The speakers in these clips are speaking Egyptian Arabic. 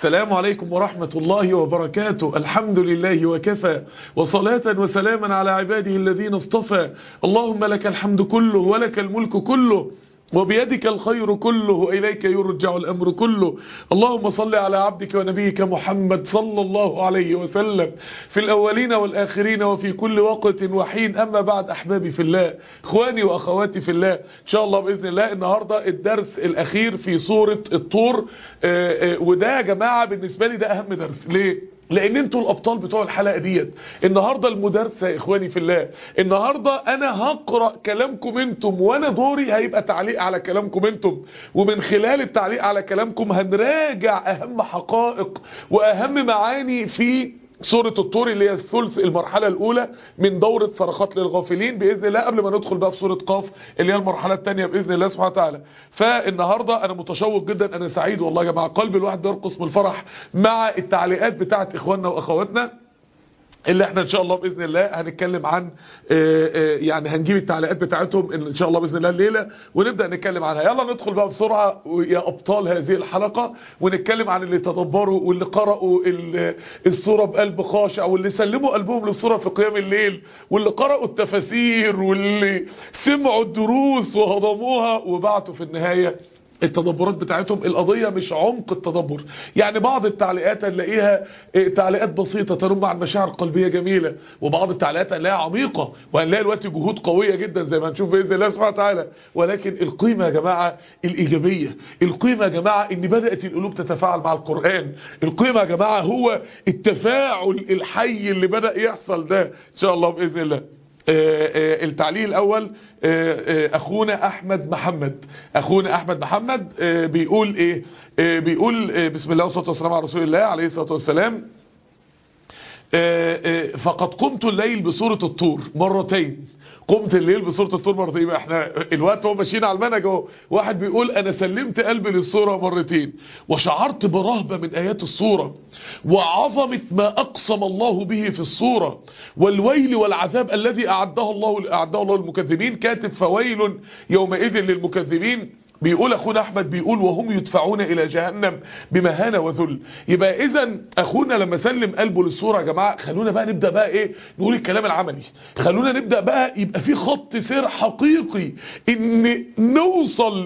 السلام عليكم ورحمة الله وبركاته الحمد لله وكفى وصلاة وسلاما على عباده الذين اصطفى اللهم لك الحمد كله ولك الملك كله وبيدك الخير كله إليك يرجع الأمر كله اللهم صل على عبدك ونبيك محمد صلى الله عليه وسلم في الأولين والآخرين وفي كل وقت وحين أما بعد أحبابي في الله إخواني وأخواتي في الله إن شاء الله بإذن الله النهاردة الدرس الأخير في سورة الطور وده يا جماعة بالنسبة لي ده أهم درس ليه؟ لان انتوا الابطال بتوع الحلقه ديت النهارده المدرسه يا اخواني في الله النهارده انا هقرا كلامكم انتم وانا دوري هيبقى تعليق على كلامكم انتم ومن خلال التعليق على كلامكم هنراجع اهم حقائق واهم معاني في سورة الطور اللي هي الثلث المرحلة الأولى من دورة صرخات للغافلين بإذن الله قبل ما ندخل بقى في سورة قاف اللي هي المرحلة الثانية بإذن الله سبحانه وتعالى فالنهاردة أنا متشوق جدا أنا سعيد والله يا جماعة قلب الواحد بيرقص من الفرح مع التعليقات بتاعت إخواننا وأخواتنا اللي احنا ان شاء الله باذن الله هنتكلم عن يعني هنجيب التعليقات بتاعتهم ان شاء الله باذن الله الليله ونبدا نتكلم عنها يلا ندخل بقى بسرعه يا ابطال هذه الحلقه ونتكلم عن اللي تدبروا واللي قرأوا الصوره بقلب خاشع واللي سلموا قلبهم للصوره في قيام الليل واللي قرأوا التفاسير واللي سمعوا الدروس وهضموها وبعتوا في النهايه التدبرات بتاعتهم القضية مش عمق التدبر يعني بعض التعليقات هنلاقيها تعليقات بسيطة تنم عن مشاعر قلبية جميلة وبعض التعليقات هنلاقيها عميقة وهنلاقي دلوقتي جهود قوية جدا زي ما هنشوف بإذن الله سبحانه وتعالى ولكن القيمة يا جماعة الإيجابية القيمة يا جماعة إن بدأت القلوب تتفاعل مع القرآن القيمة يا جماعة هو التفاعل الحي اللي بدأ يحصل ده إن شاء الله بإذن الله التعليق الاول اخونا احمد محمد اخونا احمد محمد بيقول ايه بيقول بسم الله والصلاه والسلام على رسول الله عليه الصلاه والسلام فقد قمت الليل بسوره الطور مرتين قمت الليل بسوره الطور مرتين يبقى احنا الوقت هو ماشيين على المنهج اهو واحد بيقول انا سلمت قلبي للسوره مرتين وشعرت برهبه من ايات السوره وعظمه ما اقسم الله به في السوره والويل والعذاب الذي اعده الله اعده الله للمكذبين كاتب فويل يومئذ للمكذبين بيقول اخونا احمد بيقول وهم يدفعون الى جهنم بمهانه وذل يبقى اذا اخونا لما سلم قلبه للصوره يا جماعه خلونا بقى نبدا بقى ايه نقول الكلام العملي خلونا نبدا بقى يبقى في خط سير حقيقي ان نوصل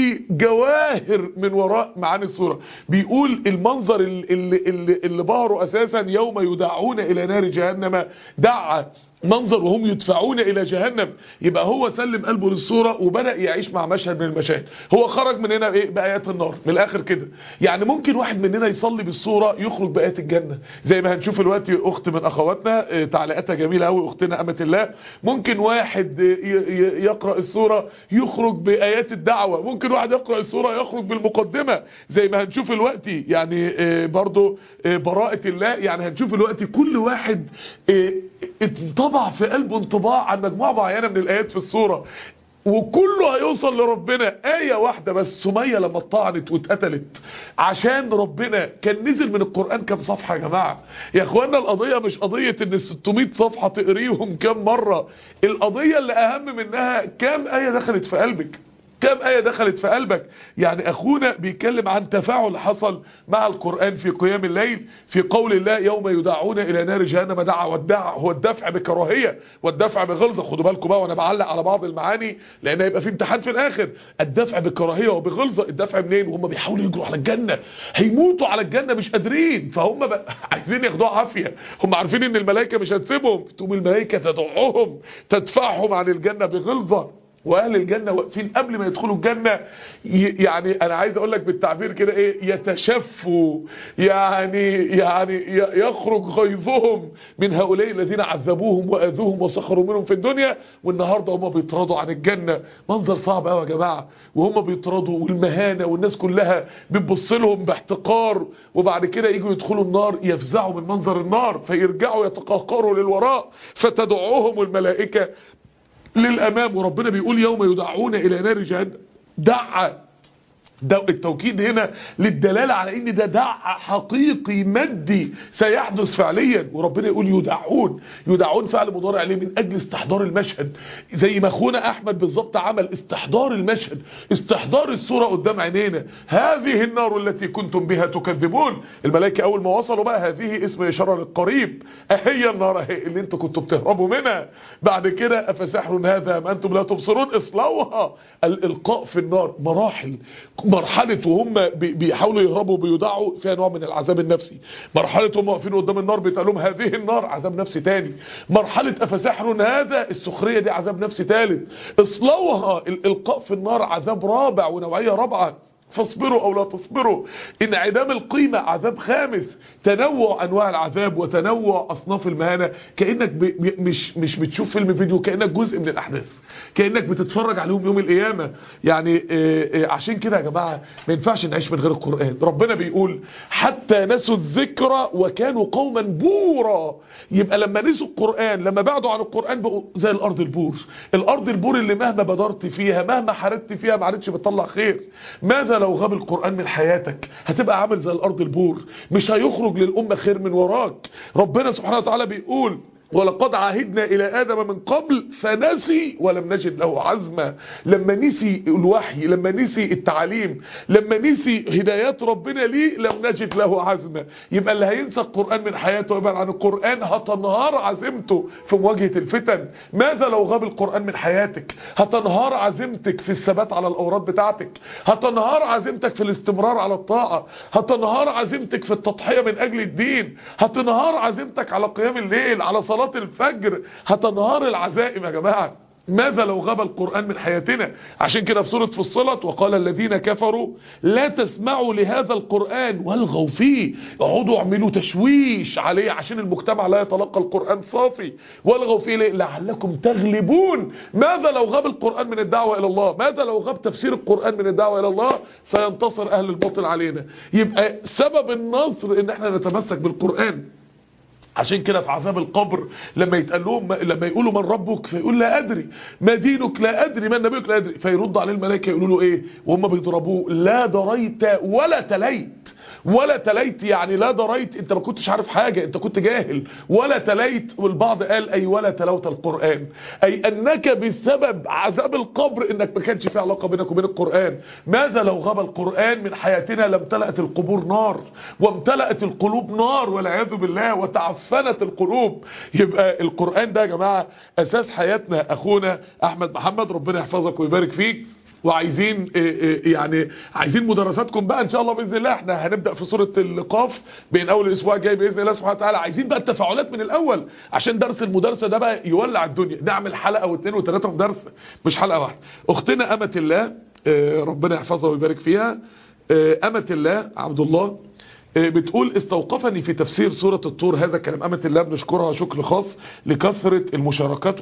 لجواهر من وراء معاني الصوره بيقول المنظر اللي اللي, اللي بهره اساسا يوم يدعون الى نار جهنم دعا منظر وهم يدفعون الى جهنم يبقى هو سلم قلبه للصورة وبدأ يعيش مع مشهد من المشاهد هو خرج من هنا بايه بآيات النار من الاخر كده يعني ممكن واحد مننا يصلي بالصورة يخرج بآيات الجنة زي ما هنشوف دلوقتي اخت من اخواتنا تعليقاتها جميلة قوي اختنا امة الله ممكن واحد يقرأ الصورة يخرج بآيات الدعوة ممكن واحد يقرأ الصورة يخرج بالمقدمة زي ما هنشوف دلوقتي يعني برضو براءة الله يعني هنشوف دلوقتي كل واحد انطبع في قلبه انطباع عن مجموعة معينة من الآيات في الصورة وكله هيوصل لربنا آية واحدة بس سمية لما اتطعنت واتقتلت عشان ربنا كان نزل من القرآن كام صفحة يا جماعة يا اخوانا القضية مش قضية ان ال 600 صفحة تقريهم كام مرة القضية اللي اهم منها كام آية دخلت في قلبك كم آية دخلت في قلبك يعني أخونا بيتكلم عن تفاعل حصل مع القرآن في قيام الليل في قول الله يوم يدعون إلى نار جهنم دعا والدع هو الدفع بكراهية والدفع بغلظة خدوا بالكم بقى وأنا بعلق على بعض المعاني لأن هيبقى في امتحان في الآخر الدفع بكراهية وبغلظة الدفع منين وهم بيحاولوا يجروا على الجنة هيموتوا على الجنة مش قادرين فهم بقى عايزين ياخدوها عافية هم عارفين إن الملائكة مش هتسيبهم تقوم الملائكة تدعوهم تدفعهم عن الجنة بغلظة واهل الجنة واقفين قبل ما يدخلوا الجنة يعني انا عايز اقول لك بالتعبير كده ايه يتشفوا يعني يعني يخرج غيظهم من هؤلاء الذين عذبوهم واذوهم وسخروا منهم في الدنيا والنهارده هم بيطردوا عن الجنة منظر صعب قوي يا جماعه وهم بيطردوا والمهانه والناس كلها بتبص لهم باحتقار وبعد كده يجوا يدخلوا النار يفزعوا من منظر النار فيرجعوا يتقهقروا للوراء فتدعوهم الملائكه للأمام وربنا بيقول يوم يدعون إلى نار جهنم دعا ده التوكيد هنا للدلالة على ان ده دع حقيقي مادي سيحدث فعليا وربنا يقول يدعون يدعون فعل مضارع عليه من اجل استحضار المشهد زي ما اخونا احمد بالظبط عمل استحضار المشهد استحضار الصورة قدام عينينا هذه النار التي كنتم بها تكذبون الملائكة اول ما وصلوا بقى هذه اسم اشارة للقريب اهي النار اهي اللي انتوا كنتوا بتهربوا منها بعد كده افسحر هذا ما انتم لا تبصرون اصلوها الالقاء في النار مراحل مرحلة وهم بيحاولوا يهربوا بيدعوا فيها نوع من العذاب النفسي مرحلة هم واقفين قدام النار بيتقالهم هذه النار عذاب نفسي تاني مرحلة أفسحر هذا السخرية دي عذاب نفسي تالت اصلوها الإلقاء في النار عذاب رابع ونوعية رابعة فاصبروا او لا تصبروا انعدام القيمة عذاب خامس تنوع انواع العذاب وتنوع اصناف المهانة كأنك ب... مش مش بتشوف فيلم فيديو كأنك جزء من الاحداث كأنك بتتفرج عليهم يوم القيامة يعني آآ آآ عشان كده يا جماعة ما ينفعش نعيش من غير القرآن ربنا بيقول حتى نسوا الذكرى وكانوا قوما بورا يبقى لما نسوا القرآن لما بعدوا عن القرآن بقوا زي الارض البور الارض البور اللي مهما بدرت فيها مهما حاربت فيها ما عادتش بتطلع خير ماذا لو غاب القرآن من حياتك هتبقى عامل زي الارض البور مش هيخرج للأمة خير من وراك ربنا سبحانه وتعالى بيقول ولقد عهدنا إلى آدم من قبل فنسي ولم نجد له عزما لما نسي الوحي لما نسي التعليم لما نسي هدايات ربنا ليه لم نجد له عزما يبقى اللي هينسى القرآن من حياته ويبعد عن القرآن هتنهار عزيمته في مواجهة الفتن ماذا لو غاب القرآن من حياتك هتنهار عزيمتك في الثبات على الأوراد بتاعتك هتنهار عزيمتك في الاستمرار على الطاعة هتنهار عزيمتك في التضحية من أجل الدين هتنهار عزيمتك على قيام الليل على صلاة صلاة الفجر هتنهار العزائم يا جماعة ماذا لو غاب القرآن من حياتنا عشان كده في سورة فصلت وقال الذين كفروا لا تسمعوا لهذا القرآن والغوا فيه اقعدوا اعملوا تشويش عليه عشان المجتمع لا يتلقى القرآن صافي والغوا فيه لعلكم تغلبون ماذا لو غاب القرآن من الدعوة إلى الله ماذا لو غاب تفسير القرآن من الدعوة إلى الله سينتصر أهل الباطل علينا يبقى سبب النصر ان احنا نتمسك بالقرآن عشان كده في عذاب القبر لما يتقال لهم لما يقولوا من ربك فيقول لا ادري ما دينك لا ادري من نبيك لا ادري فيرد عليه الملائكه يقولوا له ايه وهم بيضربوه لا دريت ولا تليت ولا تليت يعني لا دريت انت ما كنتش عارف حاجة انت كنت جاهل ولا تليت والبعض قال اي ولا تلوت القرآن اي انك بسبب عذاب القبر انك ما كانش في علاقة بينك وبين القرآن ماذا لو غاب القرآن من حياتنا لامتلأت القبور نار وامتلأت القلوب نار والعياذ بالله وتعفنت القلوب يبقى القرآن ده يا جماعة اساس حياتنا اخونا احمد محمد ربنا يحفظك ويبارك فيك وعايزين يعني عايزين مدرساتكم بقى ان شاء الله باذن الله احنا هنبدا في سوره القاف بين اول الاسبوع الجاي باذن الله سبحانه وتعالى عايزين بقى التفاعلات من الاول عشان درس المدرسه ده بقى يولع الدنيا نعمل حلقه واثنين وثلاثه في درس مش حلقه واحده اختنا امه الله ربنا يحفظها ويبارك فيها امه الله عبد الله بتقول استوقفني في تفسير سورة الطور هذا كلام أمة الله بنشكرها شكر خاص لكثرة المشاركات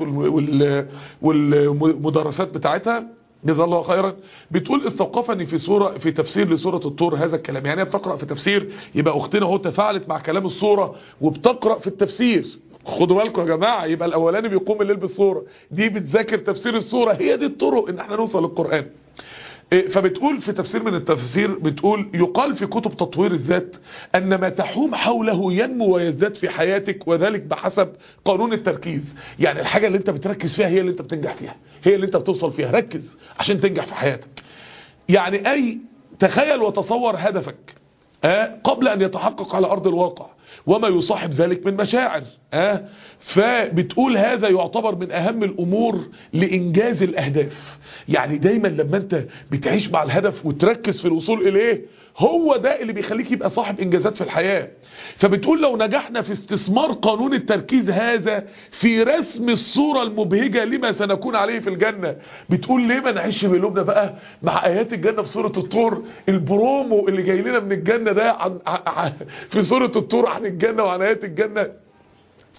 والمدرسات بتاعتها جزا الله خيرا بتقول استوقفني في سورة في تفسير لسورة الطور هذا الكلام يعني بتقرأ في تفسير يبقى اختنا اهو تفاعلت مع كلام السورة وبتقرأ في التفسير خدوا بالكم يا جماعة يبقى الاولاني بيقوم الليل بالسورة دي بتذاكر تفسير السورة هي دي الطرق ان احنا نوصل للقرآن فبتقول في تفسير من التفسير بتقول يقال في كتب تطوير الذات أن ما تحوم حوله ينمو ويزداد في حياتك وذلك بحسب قانون التركيز يعني الحاجة اللي انت بتركز فيها هي اللي انت بتنجح فيها هي اللي انت بتوصل فيها ركز عشان تنجح في حياتك يعني أي تخيل وتصور هدفك قبل أن يتحقق على أرض الواقع وما يصاحب ذلك من مشاعر أه؟ فبتقول هذا يعتبر من أهم الأمور لإنجاز الأهداف يعني دايما لما أنت بتعيش مع الهدف وتركز في الوصول إليه هو ده اللي بيخليك يبقى صاحب إنجازات في الحياة فبتقول لو نجحنا في استثمار قانون التركيز هذا في رسم الصورة المبهجة لما سنكون عليه في الجنة بتقول ليه ما نعيش بقلوبنا بقى مع آيات الجنة في سورة الطور البرومو اللي جاي لنا من الجنة ده عن في سورة الطور عن الجنة وعن آيات الجنة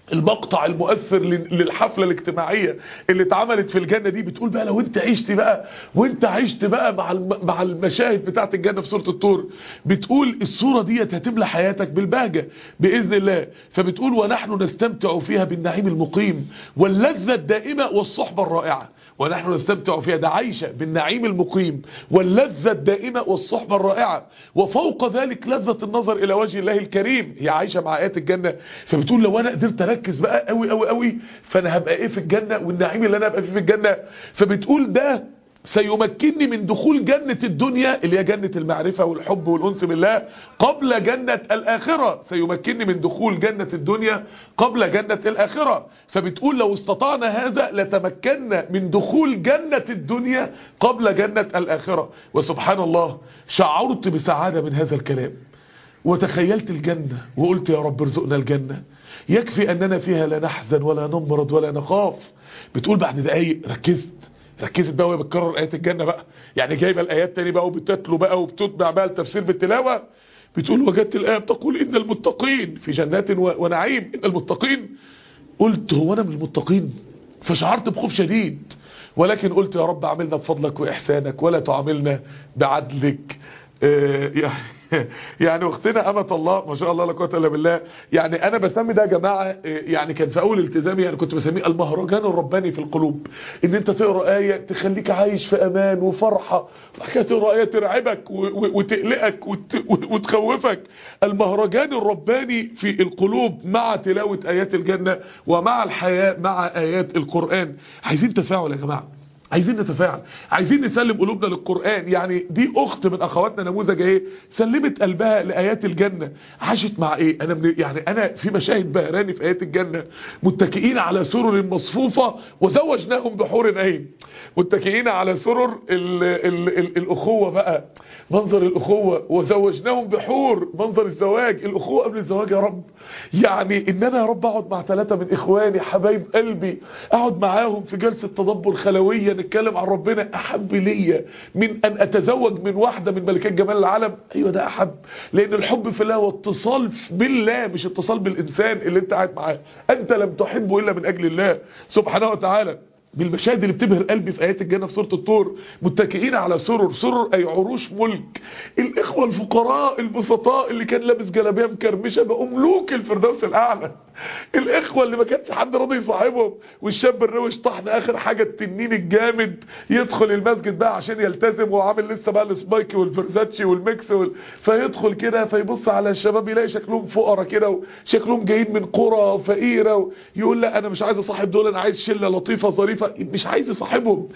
المقطع المؤثر للحفلة الاجتماعية اللي اتعملت في الجنة دي بتقول بقى لو انت عشت بقى وانت عشت بقى مع مع المشاهد بتاعت الجنة في سورة الطور بتقول الصورة دي هتملى حياتك بالبهجة بإذن الله فبتقول ونحن نستمتع فيها بالنعيم المقيم واللذة الدائمة والصحبة الرائعة ونحن نستمتع فيها ده عايشة بالنعيم المقيم واللذة الدائمة والصحبة الرائعة وفوق ذلك لذة النظر إلى وجه الله الكريم هي عايشة مع آيات الجنة فبتقول لو أنا قدرت أركز بقى قوي قوي قوي فأنا هبقى إيه في الجنة والنعيم اللي أنا هبقى فيه في الجنة فبتقول ده سيمكنني من دخول جنة الدنيا اللي هي جنة المعرفة والحب والأنس بالله قبل جنة الآخرة سيمكنني من دخول جنة الدنيا قبل جنة الآخرة فبتقول لو استطعنا هذا لتمكنا من دخول جنة الدنيا قبل جنة الآخرة وسبحان الله شعرت بسعادة من هذا الكلام وتخيلت الجنة وقلت يا رب ارزقنا الجنة يكفي أننا فيها لا نحزن ولا نمرض ولا نخاف بتقول بعد دقايق ركزت ركزت بقى وهي بتكرر ايات الجنه بقى يعني جايبه الايات تاني بقى وبتتلو بقى وبتتبع بقى التفسير بالتلاوه بتقول وجدت الايه بتقول ان المتقين في جنات ونعيم ان المتقين قلت هو انا من المتقين فشعرت بخوف شديد ولكن قلت يا رب عاملنا بفضلك واحسانك ولا تعاملنا بعدلك آه يعني يعني اختنا امه الله ما شاء الله لا قوه الا بالله يعني انا بسمي ده يا جماعه يعني كان في اول التزامي يعني كنت بسميه المهرجان الرباني في القلوب ان انت تقرا ايه تخليك عايش في امان وفرحه وبعد كده تقرا ايه ترعبك وتقلقك وتخوفك المهرجان الرباني في القلوب مع تلاوه ايات الجنه ومع الحياه مع ايات القران عايزين تفاعل يا جماعه عايزين نتفاعل عايزين نسلم قلوبنا للقرآن يعني دي اخت من اخواتنا نموذج ايه سلمت قلبها لايات الجنة عاشت مع ايه انا من يعني انا في مشاهد بهراني في ايات الجنة متكئين على سرر مصفوفة وزوجناهم بحور عين متكئين على سرر ال ال ال الاخوة بقى منظر الاخوة وزوجناهم بحور منظر الزواج الاخوة قبل الزواج يا رب يعني ان انا يا رب اقعد مع ثلاثة من اخواني حبايب قلبي اقعد معاهم في جلسة تدبر خلوية نتكلم عن ربنا احب ليا من ان اتزوج من واحدة من ملكات جمال العالم ايوه ده احب لان الحب في الله هو اتصال بالله مش اتصال بالانسان اللي انت قاعد معاه انت لم تحبه الا من اجل الله سبحانه وتعالى بالمشاهد اللي بتبهر قلبي في ايات الجنه في سوره الطور متكئين على سرر سرر اي عروش ملك الاخوه الفقراء البسطاء اللي كان لابس جلابيه مكرمشه بقوا ملوك الفردوس الاعلى الاخوه اللي ما كانش حد راضي يصاحبهم والشاب الروش طحن اخر حاجه التنين الجامد يدخل المسجد بقى عشان يلتزم وهو عامل لسه بقى السبايكي والفرزاتشي والميكس وال... فيدخل كده فيبص على الشباب يلاقي شكلهم فقراء كده وشكلهم جايين من قرى فقيره ويقول لا انا مش عايز اصاحب دول انا عايز شله لطيفه ظريفه مش عايز يصاحبهم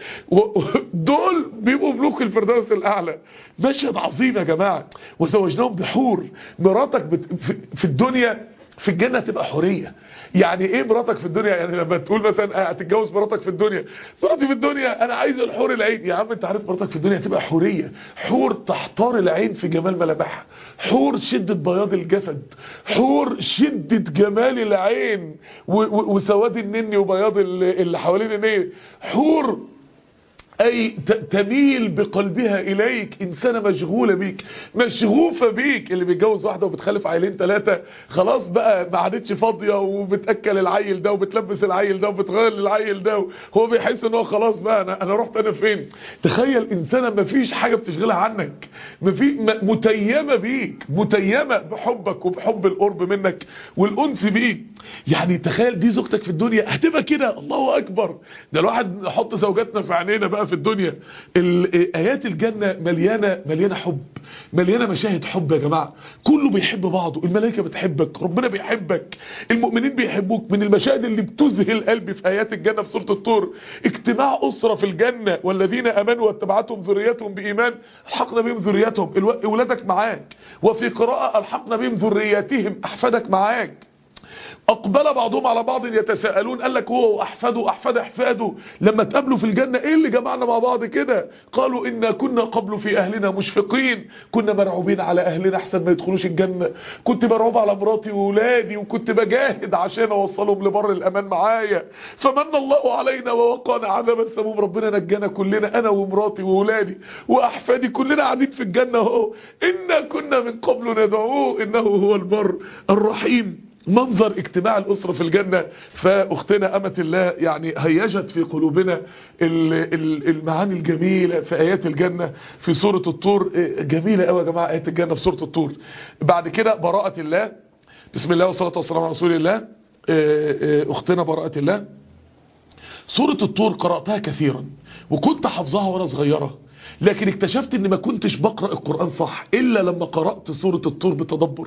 دول بيبقوا ملوك الفردوس الاعلى مشهد عظيم يا جماعه وزوجناهم بحور مراتك بت... في الدنيا في الجنة تبقى حورية يعني ايه مراتك في الدنيا يعني لما تقول مثلا هتتجوز مراتك في الدنيا مراتي في الدنيا انا عايز الحور العين يا عم انت عارف مراتك في الدنيا تبقى حورية حور تحتار العين في جمال ملامحها حور شدة بياض الجسد حور شدة جمال العين وسواد النني وبياض اللي حوالين النيل حور أي تميل بقلبها إليك إنسانة مشغولة بيك مشغوفة بيك اللي بيتجوز واحدة وبتخلف عيلين ثلاثة خلاص بقى ما عادتش فاضية وبتأكل العيل ده وبتلبس العيل ده وبتغير العيل ده هو بيحس ان هو خلاص بقى أنا, أنا رحت أنا فين تخيل إنسانة ما فيش حاجة بتشغلها عنك ما في متيمة بيك متيمة بحبك وبحب القرب منك والأنس بيك يعني تخيل دي زوجتك في الدنيا هتبقى كده الله أكبر ده الواحد نحط زوجاتنا في عينينا بقى في الدنيا ايات الجنة مليانة مليانة حب مليانة مشاهد حب يا جماعة كله بيحب بعضه الملائكة بتحبك ربنا بيحبك المؤمنين بيحبوك من المشاهد اللي بتذهل قلبي في ايات الجنة في سورة الطور اجتماع اسرة في الجنة والذين امنوا واتبعتهم ذريتهم بايمان الحقنا بهم ذريتهم اولادك معاك وفي قراءة الحقنا بهم ذرياتهم احفادك معاك اقبل بعضهم على بعض يتساءلون قال لك هو احفاده احفاد احفاده لما تقابلوا في الجنة ايه اللي جمعنا مع بعض كده قالوا إنا كنا قبل في اهلنا مشفقين كنا مرعوبين على اهلنا احسن ما يدخلوش الجنة كنت مرعوب على مراتي وولادي وكنت بجاهد عشان اوصلهم لبر الامان معايا فمن الله علينا ووقانا عذاب السموم ربنا نجانا كلنا انا ومراتي وولادي واحفادي كلنا قاعدين في الجنة اهو إنا كنا من قبل ندعوه انه هو البر الرحيم منظر اجتماع الأسرة في الجنة فأختنا أمة الله يعني هيجت في قلوبنا المعاني الجميلة في آيات الجنة في سورة الطور جميلة قوي يا جماعة آيات الجنة في سورة الطور بعد كده براءة الله بسم الله والصلاة والسلام على رسول الله أختنا براءة الله سورة الطور قرأتها كثيرا وكنت حافظها وانا صغيرة لكن اكتشفت ان ما كنتش بقرأ القرآن صح الا لما قرأت سورة الطور بتدبر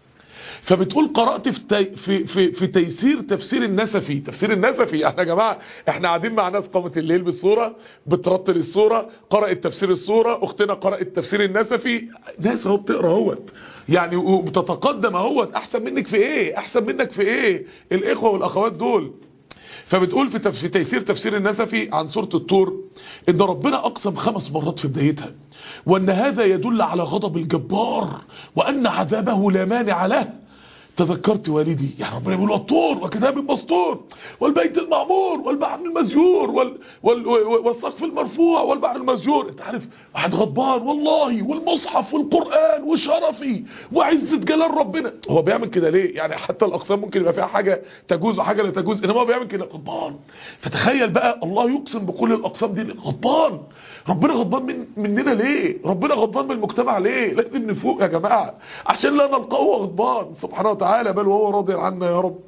فبتقول قرأت في, تي في, في, في تيسير تفسير النسفي تفسير النسفي احنا يا جماعة احنا قاعدين مع ناس قامت الليل بالصورة بترتل الصورة قرأت تفسير الصورة اختنا قرأت تفسير النسفي ناس اهو بتقرأ اهوت يعني وبتتقدم اهوت احسن منك في ايه احسن منك في ايه الاخوة والاخوات دول فبتقول في, في تيسير تفسير النسفي عن سورة الطور ان ربنا اقسم خمس مرات في بدايتها وان هذا يدل على غضب الجبار وان عذابه لا مانع له تذكرت والدي يعني ربنا يقول والطور وكتاب مسطور والبيت المعمور والبحر المسجور وال وال والسقف المرفوع والبحر المسجور انت عارف واحد غضبان والله والمصحف والقرآن وشرفي وعزة جلال ربنا هو بيعمل كده ليه يعني حتى الاقسام ممكن يبقى فيها حاجة تجوز وحاجة لا تجوز انما هو بيعمل كده غضبان فتخيل بقى الله يقسم بكل الاقسام دي غضبان ربنا غضبان من مننا ليه ربنا غضبان من المجتمع ليه لازم نفوق يا جماعة عشان لا نلقاه غضبان سبحانه وتعالى بل وهو راضي عنا يا رب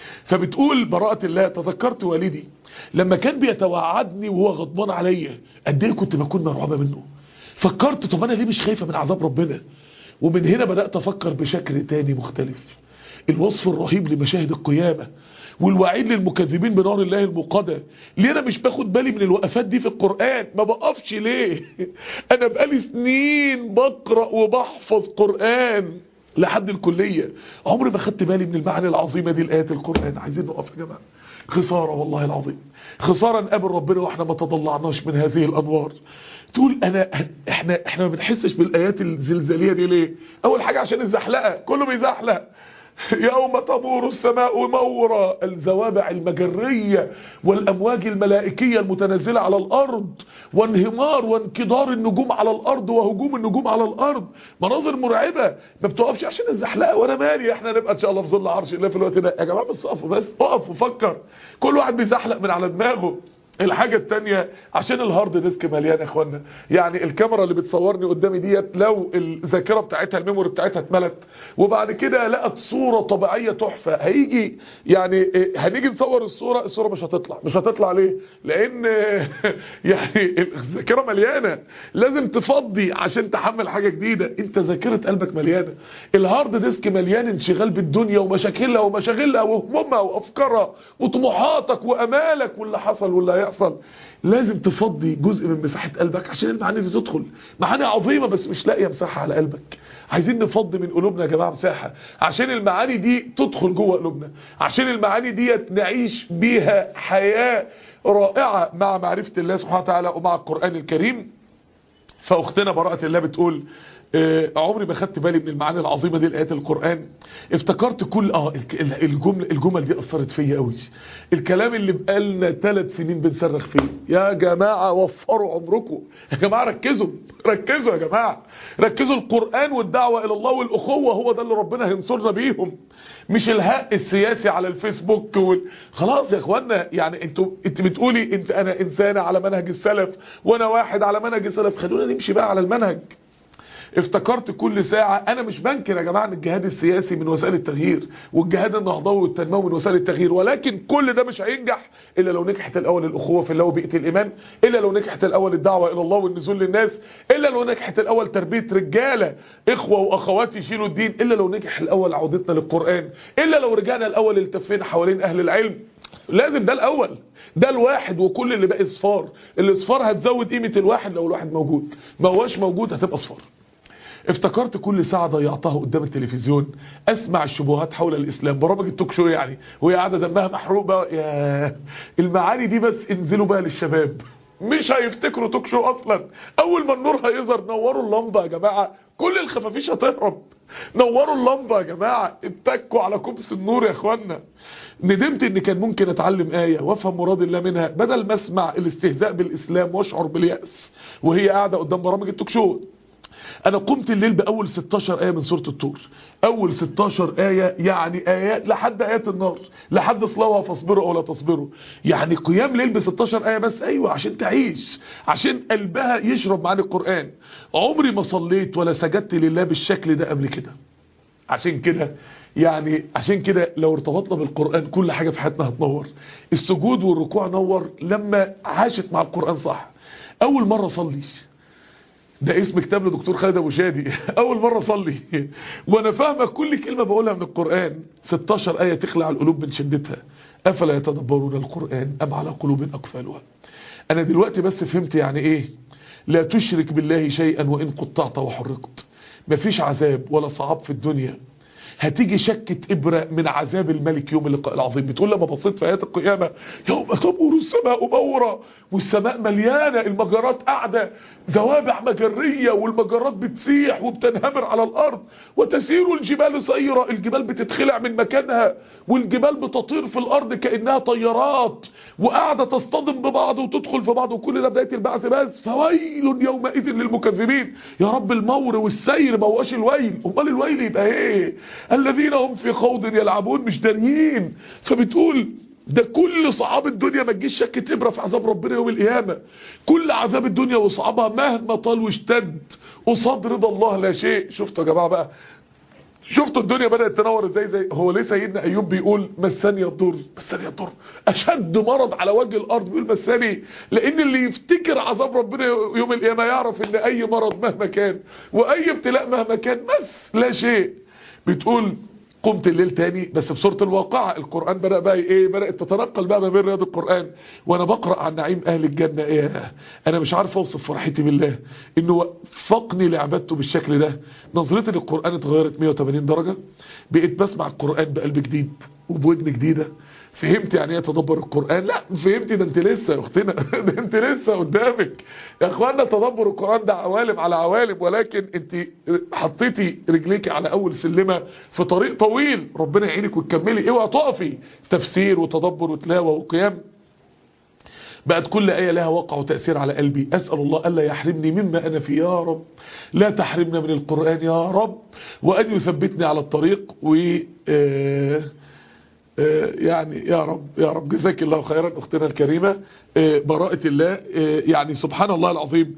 فبتقول براءة الله تذكرت والدي لما كان بيتوعدني وهو غضبان عليا قد ايه كنت بكون مرعوبة منه فكرت طب انا ليه مش خايفة من عذاب ربنا ومن هنا بدأت افكر بشكل تاني مختلف الوصف الرهيب لمشاهد القيامة والوعيد للمكذبين بنار الله المقدة ليه انا مش باخد بالي من الوقفات دي في القرآن ما بقفش ليه انا بقالي سنين بقرأ وبحفظ قرآن لحد الكلية عمري ما خدت بالي من المعاني العظيمة دي الآيات القرآن عايزين نقف يا جماعة خسارة والله العظيم خسارة نقابل ربنا واحنا ما تضلعناش من هذه الأنوار تقول انا احنا احنا ما بنحسش بالايات الزلزاليه دي ليه اول حاجه عشان الزحلقه كله بيزحلق يوم تمور السماء مورا الزوابع المجرية والأمواج الملائكية المتنزلة على الأرض وانهمار وانكدار النجوم على الأرض وهجوم النجوم على الأرض مناظر مرعبة ما بتقفش عشان الزحلقة وانا مالي احنا نبقى ان شاء الله في ظل عرش الله في الوقت ده يا جماعة بس اقفوا بس اقف وفكر كل واحد بيزحلق من على دماغه الحاجة التانية عشان الهارد ديسك مليان يا اخوانا يعني الكاميرا اللي بتصورني قدامي ديت لو الذاكرة بتاعتها الميموري بتاعتها اتملت وبعد كده لقت صورة طبيعية تحفة هيجي يعني هنيجي نصور الصورة الصورة مش هتطلع مش هتطلع ليه لان يعني الذاكرة مليانة لازم تفضي عشان تحمل حاجة جديدة انت ذاكرة قلبك مليانة الهارد ديسك مليان انشغال بالدنيا ومشاكلها ومشاغلها وهمومها وافكارها وطموحاتك وامالك واللي حصل واللي هيحصل لازم تفضي جزء من مساحة قلبك عشان المعاني دي تدخل معاني عظيمة بس مش لاقية مساحة على قلبك عايزين نفضي من قلوبنا يا جماعة مساحة عشان المعاني دي تدخل جوه قلوبنا عشان المعاني دي نعيش بيها حياة رائعة مع معرفة الله سبحانه وتعالى ومع القرآن الكريم فأختنا براءة الله بتقول آه عمري ما خدت بالي من المعاني العظيمة دي لآيات القرآن افتكرت كل اه الجمل, الجمل دي أثرت فيا قوي الكلام اللي بقالنا ثلاث سنين بنصرخ فيه يا جماعة وفروا عمركم يا جماعة ركزوا ركزوا يا جماعة ركزوا القرآن والدعوة إلى الله والأخوة هو ده اللي ربنا هينصرنا بيهم مش الهق السياسي على الفيسبوك وال... خلاص يا اخوانا يعني انتوا انت بتقولي انت انا انسانة على منهج السلف وانا واحد على منهج السلف خلونا نمشي بقى على المنهج افتكرت كل ساعة انا مش بنكر يا جماعة ان الجهاد السياسي من وسائل التغيير والجهاد النهضوي والتنموي من وسائل التغيير ولكن كل ده مش هينجح الا لو نجحت الاول الاخوة في الله وبيئة الايمان الا لو نجحت الاول الدعوة الى الله والنزول للناس الا لو نجحت الاول تربية رجالة اخوة واخوات يشيلوا الدين الا لو نجح الاول عودتنا للقرآن الا لو رجعنا الاول التفين حوالين اهل العلم لازم ده الاول ده الواحد وكل اللي باقي اصفار الاصفار هتزود قيمة الواحد لو الواحد موجود ما هواش موجود هتبقى اصفار افتكرت كل ساعة ضيعتها قدام التلفزيون اسمع الشبهات حول الاسلام برامج التوك شو يعني وهي قاعده دمها محروق بقى يا المعاني دي بس انزلوا بقى للشباب مش هيفتكروا توك شو اصلا اول ما النور هيظهر نوروا اللمبه يا جماعه كل الخفافيش هتهرب نوروا اللمبه يا جماعه اتكوا على كبس النور يا اخوانا ندمت ان كان ممكن اتعلم آية وافهم مراد الله منها بدل ما اسمع الاستهزاء بالاسلام واشعر باليأس وهي قاعدة قدام برامج التوك شو انا قمت الليل باول 16 ايه من سوره الطور اول 16 ايه يعني ايات لحد ايات النار لحد اصلوها فاصبروا او لا تصبروا يعني قيام ليل ب 16 ايه بس ايوه عشان تعيش عشان قلبها يشرب معاني القران عمري ما صليت ولا سجدت لله بالشكل ده قبل كده عشان كده يعني عشان كده لو ارتبطنا بالقرآن كل حاجة في حياتنا هتنور السجود والركوع نور لما عاشت مع القرآن صح اول مرة صلي ده اسم كتاب لدكتور خالد ابو شادي اول مرة صلي وانا فاهمة كل كلمة بقولها من القرآن 16 آية تخلع القلوب من شدتها افلا يتدبرون القرآن ام على قلوب اقفالها انا دلوقتي بس فهمت يعني ايه لا تشرك بالله شيئا وان قطعت وحرقت مفيش عذاب ولا صعاب في الدنيا هتيجي شكة إبرة من عذاب الملك يوم اللقاء العظيم بتقول لما بصيت في آيات القيامة يوم تمور السماء مورة والسماء مليانة المجرات قاعدة ذوابع مجرية والمجرات بتسيح وبتنهمر على الأرض وتسير الجبال سيرة الجبال بتتخلع من مكانها والجبال بتطير في الأرض كأنها طيارات وقاعدة تصطدم ببعض وتدخل في بعض وكل ده بداية البعث بس فويل يومئذ للمكذبين يا رب المور والسير ما هوش الويل امال الويل يبقى ايه الذين هم في خوض يلعبون مش داريين فبتقول ده كل صعاب الدنيا ما تجيش شكة إبرة في عذاب ربنا يوم القيامة كل عذاب الدنيا وصعابها مهما طال واشتد قصاد رضا الله لا شيء شفتوا يا جماعة بقى شفتوا الدنيا بدأت تنور ازاي زي هو ليه سيدنا ايوب بيقول مساني الضر مساني الضر اشد مرض على وجه الارض بيقول مساني لان اللي يفتكر عذاب ربنا يوم القيامه يعرف ان اي مرض مهما كان واي ابتلاء مهما كان بس لا شيء بتقول قمت الليل تاني بس في سوره الواقعه القران بدا بقى ايه بدات تتنقل بقى ما بين رياض القران وانا بقرا عن نعيم اهل الجنه ايه انا مش عارف اوصف فرحتي بالله انه وفقني لعبادته بالشكل ده نظرتي للقران اتغيرت 180 درجه بقيت بسمع القران بقلب جديد وبودن جديده فهمت يعني ايه تدبر القرآن لا فهمت ده انت لسه يا اختنا ده انت لسه قدامك يا اخوانا تدبر القرآن ده عوالم على عوالم ولكن انت حطيتي رجليك على اول سلمة في طريق طويل ربنا يعينك وتكملي اوعى تقفي تفسير وتدبر وتلاوة وقيام بقت كل آية لها وقع وتأثير على قلبي أسأل الله ألا يحرمني مما أنا فيه يا رب لا تحرمنا من القرآن يا رب وأن يثبتني على الطريق و آه يعني يا رب يا رب جزاك الله خيرا اختنا الكريمة براءة الله يعني سبحان الله العظيم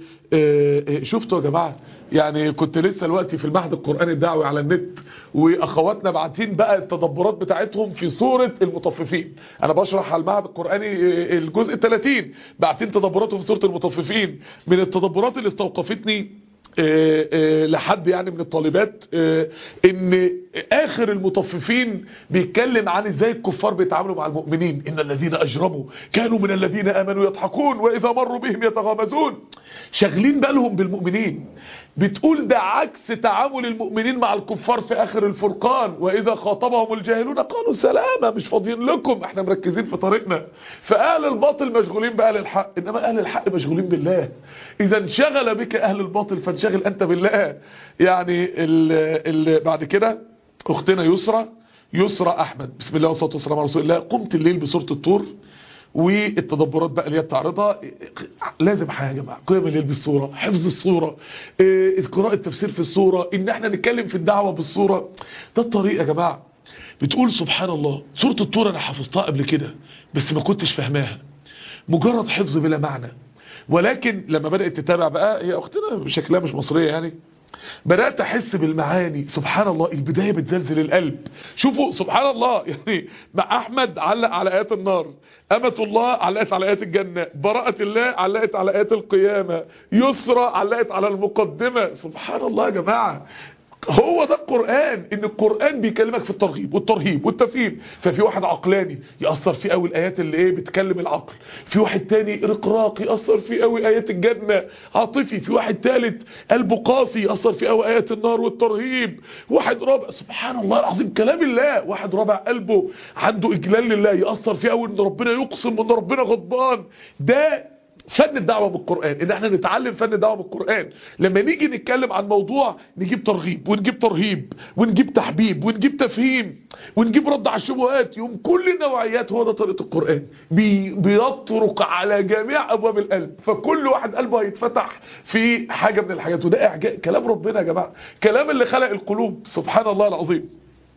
شفتوا يا جماعة يعني كنت لسه الوقت في المعهد القرآني الدعوي على النت واخواتنا باعتين بقى التدبرات بتاعتهم في سورة المطففين انا بشرح على المعهد القرآني الجزء 30 باعتين تدبراتهم في سورة المطففين من التدبرات اللي استوقفتني آه آه لحد يعني من الطالبات آه ان اخر المطففين بيتكلم عن ازاي الكفار بيتعاملوا مع المؤمنين ان الذين اجرموا كانوا من الذين امنوا يضحكون واذا مروا بهم يتغامزون شاغلين بالهم بالمؤمنين بتقول ده عكس تعامل المؤمنين مع الكفار في اخر الفرقان واذا خاطبهم الجاهلون قالوا سلامة مش فاضيين لكم احنا مركزين في طريقنا فاهل الباطل مشغولين باهل الحق انما اهل الحق مشغولين بالله اذا انشغل بك اهل الباطل فانشغل انت بالله يعني ال ال بعد كده اختنا يسرى يسرى احمد بسم الله والصلاه والسلام على رسول الله قمت الليل بسوره الطور والتدبرات بقى اللي هي بتعرضها لازم حاجه يا جماعه قيام الليل بالصوره حفظ الصوره إيه قراءه تفسير في الصوره ان احنا نتكلم في الدعوه بالصوره ده الطريق يا جماعه بتقول سبحان الله سوره الطور انا حفظتها قبل كده بس ما كنتش فاهماها مجرد حفظ بلا معنى ولكن لما بدات تتابع بقى هي اختنا شكلها مش مصريه يعني بدأت أحس بالمعاني سبحان الله البداية بتزلزل القلب شوفوا سبحان الله يعني مع أحمد علق على آيات النار أمة الله علقت على آيات الجنة براءة الله علقت على آيات القيامة يسرى علقت على المقدمة سبحان الله يا جماعة هو ده القرآن ان القرآن بيكلمك في الترغيب والترهيب والتفهيم ففي واحد عقلاني يأثر فيه قوي الايات اللي ايه بتكلم العقل في واحد تاني رقراق يأثر فيه قوي ايات الجنة عاطفي في واحد تالت قلبه قاسي يأثر فيه قوي ايات النار والترهيب واحد رابع سبحان الله العظيم كلام الله واحد رابع قلبه عنده اجلال لله يأثر فيه قوي ان ربنا يقسم ان ربنا غضبان ده فن الدعوة بالقرآن ان احنا نتعلم فن الدعوة بالقرآن لما نيجي نتكلم عن موضوع نجيب ترغيب ونجيب ترهيب ونجيب تحبيب ونجيب تفهيم ونجيب رد على الشبهات يوم كل النوعيات هو ده طريقة القرآن بي بيطرق على جميع ابواب القلب فكل واحد قلبه هيتفتح في حاجة من الحاجات وده اعجاز كلام ربنا يا جماعة كلام اللي خلق القلوب سبحان الله العظيم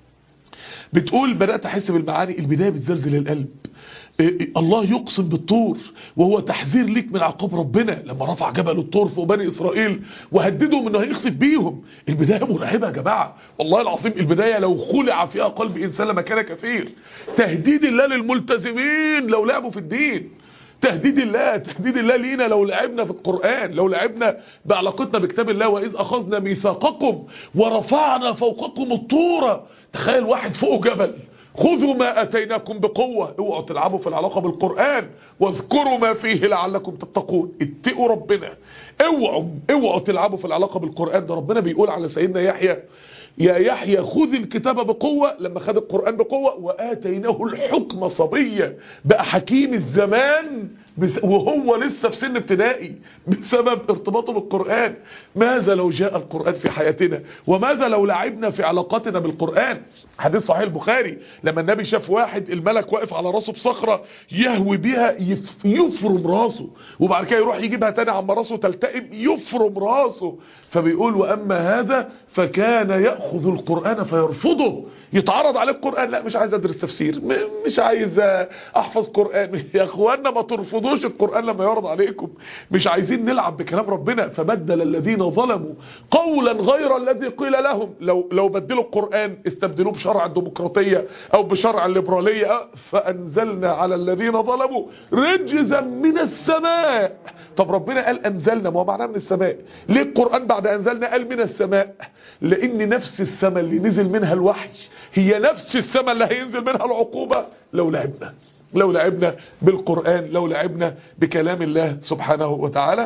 بتقول بدأت أحس بالمعاني البداية بتزلزل القلب الله يقسم بالطور وهو تحذير ليك من عقاب ربنا لما رفع جبل الطور فوق بني إسرائيل وهددهم انه هيخسف بيهم البداية مرعبة يا جماعة والله العظيم البداية لو خلع فيها قلب إنسان لما كان كثير تهديد الله للملتزمين لو لعبوا في الدين تهديد الله تهديد الله لينا لو لعبنا في القرآن لو لعبنا بعلاقتنا بكتاب الله وإذ أخذنا ميثاقكم ورفعنا فوقكم الطورة تخيل واحد فوق جبل خذوا ما أتيناكم بقوة اوعوا تلعبوا في العلاقة بالقرآن واذكروا ما فيه لعلكم تتقون اتقوا ربنا اوعوا اوعوا تلعبوا في العلاقة بالقرآن ده ربنا بيقول على سيدنا يحيى يا يحيى خذ الكتاب بقوة لما خد القرآن بقوة وآتيناه الحكم صبية بقى حكيم الزمان وهو لسه في سن ابتدائي بسبب ارتباطه بالقرآن ماذا لو جاء القرآن في حياتنا وماذا لو لعبنا في علاقاتنا بالقرآن حديث صحيح البخاري لما النبي شاف واحد الملك واقف على راسه بصخرة يهوي بيها يفرم راسه وبعد كده يروح يجيبها تاني عما راسه تلتئم يفرم راسه فبيقول وأما هذا فكان يأخذ القرآن فيرفضه يتعرض عليه القرآن لا مش عايز أدرس تفسير مش عايز أحفظ قرآن يا أخوانا ما ترفضوش القرآن لما يعرض عليكم مش عايزين نلعب بكلام ربنا فبدل الذين ظلموا قولا غير الذي قيل لهم لو, لو بدلوا القرآن استبدلوه بشرع الديمقراطية أو بشرع الليبرالية فأنزلنا على الذين ظلموا رجزا من السماء طب ربنا قال أنزلنا ما هو معناه من السماء ليه القرآن بعد أنزلنا قال من السماء لأن نفس السماء اللي نزل منها الوحي هي نفس السماء اللي هينزل منها العقوبة لو لعبنا لو لعبنا بالقرآن لو لعبنا بكلام الله سبحانه وتعالى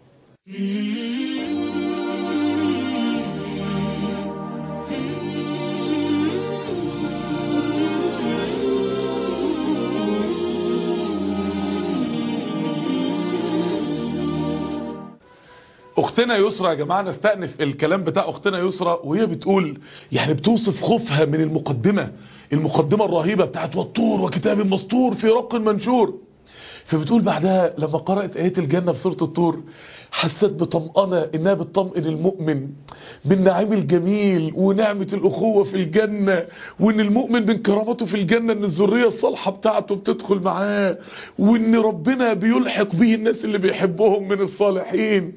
اختنا يسرى يا جماعة نستأنف الكلام بتاع اختنا يسرى وهي بتقول يعني بتوصف خوفها من المقدمة المقدمة الرهيبة بتاعت والطور وكتاب مسطور في رق منشور فبتقول بعدها لما قرأت آيات الجنة في سورة الطور حسيت بطمأنة إنها بتطمئن المؤمن بالنعيم الجميل ونعمة الأخوة في الجنة وإن المؤمن من كرامته في الجنة إن الذرية الصالحة بتاعته بتدخل معاه وإن ربنا بيلحق به الناس اللي بيحبهم من الصالحين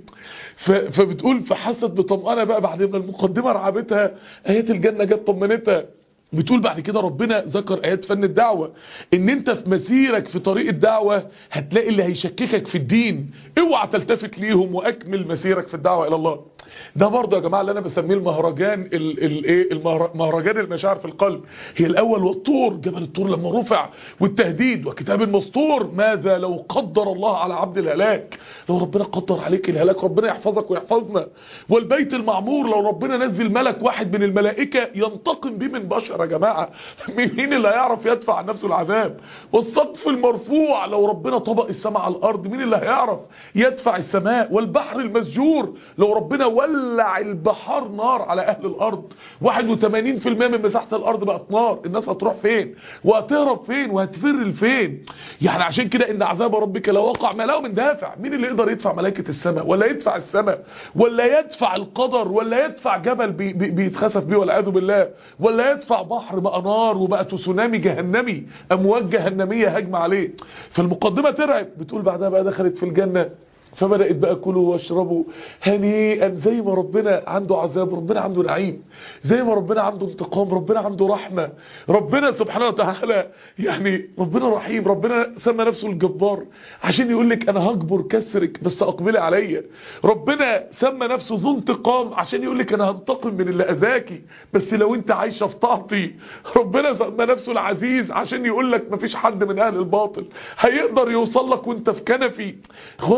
فبتقول فحست بطمأنة بقى بعد ما المقدمة رعبتها آيات الجنة جت طمنتها بتقول بعد كده ربنا ذكر آيات فن الدعوة ان انت في مسيرك في طريق الدعوة هتلاقي اللي هيشككك في الدين اوعى تلتفت ليهم واكمل مسيرك في الدعوة الى الله ده برضه يا جماعة اللي انا بسميه المهرجان الايه المهرجان المشاعر في القلب هي الاول والطور جبل الطور لما رفع والتهديد وكتاب المسطور ماذا لو قدر الله على عبد الهلاك لو ربنا قدر عليك الهلاك ربنا يحفظك ويحفظنا والبيت المعمور لو ربنا نزل ملك واحد من الملائكة ينتقم بيه من بشر يا جماعة مين اللي هيعرف يدفع عن نفسه العذاب والسقف المرفوع لو ربنا طبق السماء على الارض مين اللي هيعرف يدفع السماء والبحر المسجور لو ربنا ولع البحار نار على اهل الارض 81% من مساحة الارض بقت نار الناس هتروح فين وهتهرب فين وهتفر لفين يعني عشان كده ان عذاب ربك لو وقع ما له من دافع مين اللي يقدر يدفع ملائكة السماء ولا يدفع السماء ولا يدفع القدر ولا يدفع جبل بي بي بيتخسف بيه والعياذ بالله ولا يدفع بحر بقى نار وبقى تسونامي جهنمي امواج جهنمية هجمة عليه فالمقدمة ترعب بتقول بعدها بقى دخلت في الجنة فبدأت بقى كلوا واشربوا هنيئا زي ما ربنا عنده عذاب ربنا عنده نعيم زي ما ربنا عنده انتقام ربنا عنده رحمة ربنا سبحانه وتعالى يعني ربنا رحيم ربنا سمى نفسه الجبار عشان يقول لك انا هجبر كسرك بس اقبلي عليا ربنا سمى نفسه ذو انتقام عشان يقول لك انا هنتقم من اللي اذاكي بس لو انت عايشه في طاعتي ربنا سمى نفسه العزيز عشان يقول لك مفيش حد من اهل الباطل هيقدر يوصل لك وانت في كنفي اخوانا عايز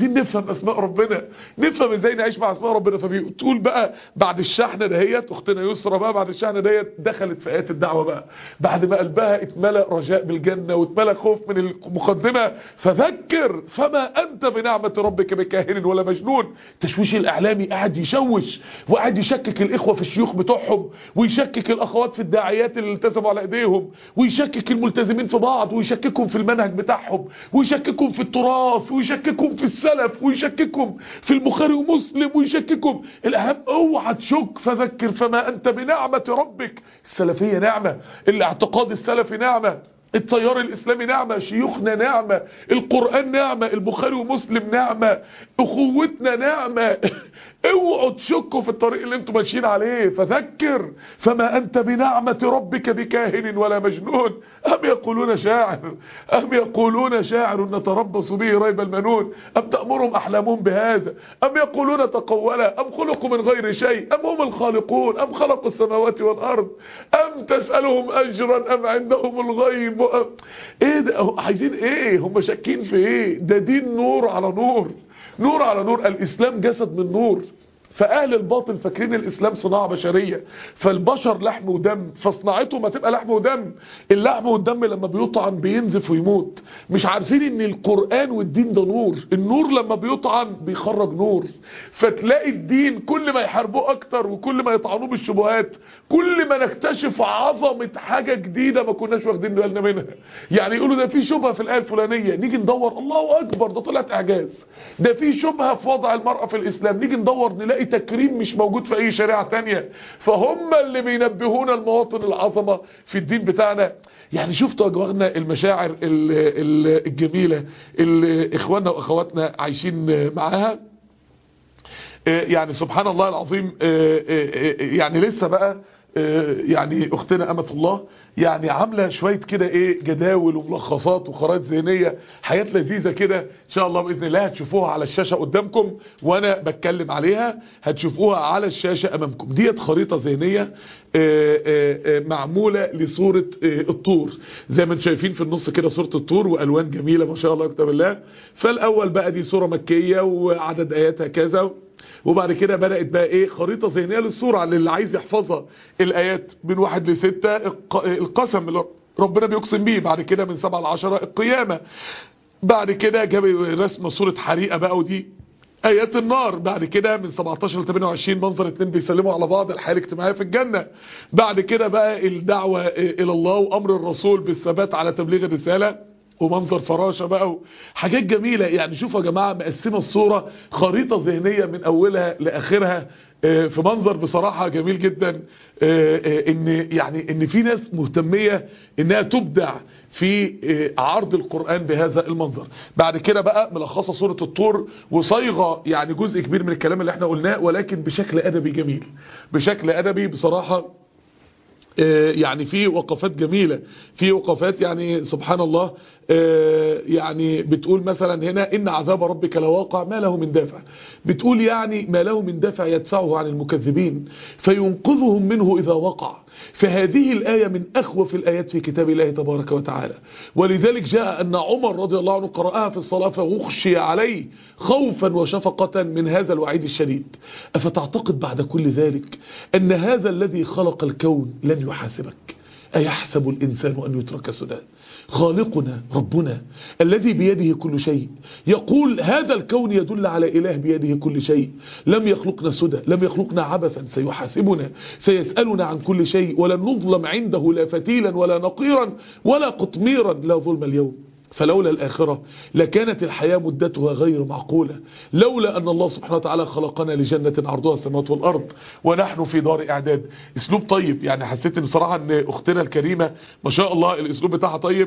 عايزين نفهم اسماء ربنا نفهم ازاي نعيش مع اسماء ربنا فبتقول بقى بعد الشحنه دهيت اختنا يسرى بقى بعد الشحنه ديت دخلت في ايات الدعوه بقى بعد ما قلبها اتملأ رجاء بالجنه واتملأ خوف من المقدمه فذكر فما انت بنعمه ربك بكاهن ولا مجنون تشويش الاعلامي قاعد يشوش وقاعد يشكك الاخوه في الشيوخ بتوعهم ويشكك الاخوات في الداعيات اللي التزموا على ايديهم ويشكك الملتزمين في بعض ويشككهم في المنهج بتاعهم ويشككهم في التراث ويشككهم في السلف ويشككهم في البخاري ومسلم ويشككهم الاهم اوعى تشك فذكر فما انت بنعمه ربك السلفيه نعمه الاعتقاد السلفي نعمه التيار الاسلامي نعمة شيوخنا نعمة القرآن نعمة البخاري ومسلم نعمة اخوتنا نعمة اوعوا تشكوا في الطريق اللي انتم ماشيين عليه فذكر فما انت بنعمة ربك بكاهن ولا مجنون ام يقولون شاعر ام يقولون شاعر نتربص به ريب المنون ام تأمرهم احلامهم بهذا ام يقولون تقولا ام خلقوا من غير شيء ام هم الخالقون ام خلقوا السماوات والارض ام تسألهم اجرا ام عندهم الغيب أم ايه ده عايزين ايه هم شاكين في ايه ده دين نور على نور نور على نور الاسلام جسد من نور فاهل الباطل فاكرين الاسلام صناعه بشريه فالبشر لحم ودم فصناعته ما تبقى لحم ودم اللحم والدم لما بيطعن بينزف ويموت مش عارفين ان القران والدين ده نور النور لما بيطعن بيخرج نور فتلاقي الدين كل ما يحاربوه اكتر وكل ما يطعنوه بالشبهات كل ما نكتشف عظمه حاجه جديده ما كناش واخدين بالنا منها يعني يقولوا ده في شبهه في الايه الفلانيه نيجي ندور الله اكبر ده طلعت اعجاز ده في شبهه في وضع المراه في الاسلام نيجي ندور نلاقي تكريم مش موجود في اي شريعه تانية فهم اللي بينبهونا المواطن العظمه في الدين بتاعنا يعني شفتوا اجواءنا المشاعر ال- ال- الجميله اللي اخواننا واخواتنا عايشين معاها آه، يعني سبحان الله العظيم آه، آه، آه، يعني لسه بقى آه، يعني اختنا امة الله يعني عامله شويه كده ايه جداول وملخصات وخرائط ذهنيه حاجات لذيذه كده ان شاء الله باذن الله هتشوفوها على الشاشه قدامكم وانا بتكلم عليها هتشوفوها على الشاشه امامكم ديت خريطه ذهنيه آه، آه، آه، معموله لصوره آه، الطور زي ما انتم شايفين في النص كده صوره الطور والوان جميله ما شاء الله يكتب الله فالاول بقى دي صوره مكيه وعدد اياتها كذا وبعد كده بدأت بقى ايه خريطة ذهنية للصورة اللي عايز يحفظها الآيات من واحد لستة الق- القسم اللي ربنا بيقسم بيه بعد كده من سبعة لعشرة القيامة بعد كده جاب رسم صورة حريقة بقى ودي آيات النار بعد كده من 17 ل 28 منظر اتنين بيسلموا على بعض الحياة الاجتماعية في الجنة بعد كده بقى الدعوة إلى الله وأمر الرسول بالثبات على تبليغ الرسالة ومنظر فراشة بقى حاجات جميلة يعني شوفوا يا جماعة مقسمة الصورة خريطة ذهنية من أولها لآخرها آه، في منظر بصراحة جميل جدا آه، آه، ان يعني ان في ناس مهتمية انها تبدع في آه، عرض القرآن بهذا المنظر بعد كده بقى ملخصة صورة الطور وصيغة يعني جزء كبير من الكلام اللي احنا قلناه ولكن بشكل أدبي جميل بشكل أدبي بصراحة آه، يعني في وقفات جميلة في وقفات يعني سبحان الله آه، يعني بتقول مثلا هنا إن عذاب ربك لواقع ما له من دافع بتقول يعني ما له من دافع يدفعه عن المكذبين فينقذهم منه إذا وقع فهذه الآية من أخوف الآيات في كتاب الله تبارك وتعالى ولذلك جاء أن عمر رضي الله عنه قرأها في الصلاة فغشي عليه خوفا وشفقة من هذا الوعيد الشديد أفتعتقد بعد كل ذلك أن هذا الذي خلق الكون لن يحاسبك أيحسب الإنسان أن يترك سدى خالقنا ربنا الذي بيده كل شيء يقول هذا الكون يدل على إله بيده كل شيء لم يخلقنا سدى لم يخلقنا عبثا سيحاسبنا سيسألنا عن كل شيء ولن نظلم عنده لا فتيلا ولا نقيرا ولا قطميرا لا ظلم اليوم فلولا الآخرة لكانت الحياة مدتها غير معقولة لولا أن الله سبحانه وتعالى خلقنا لجنة عرضها السماوات والأرض ونحن في دار إعداد اسلوب طيب يعني حسيت ان بصراحة ان اختنا الكريمة ما شاء الله الاسلوب بتاعها طيب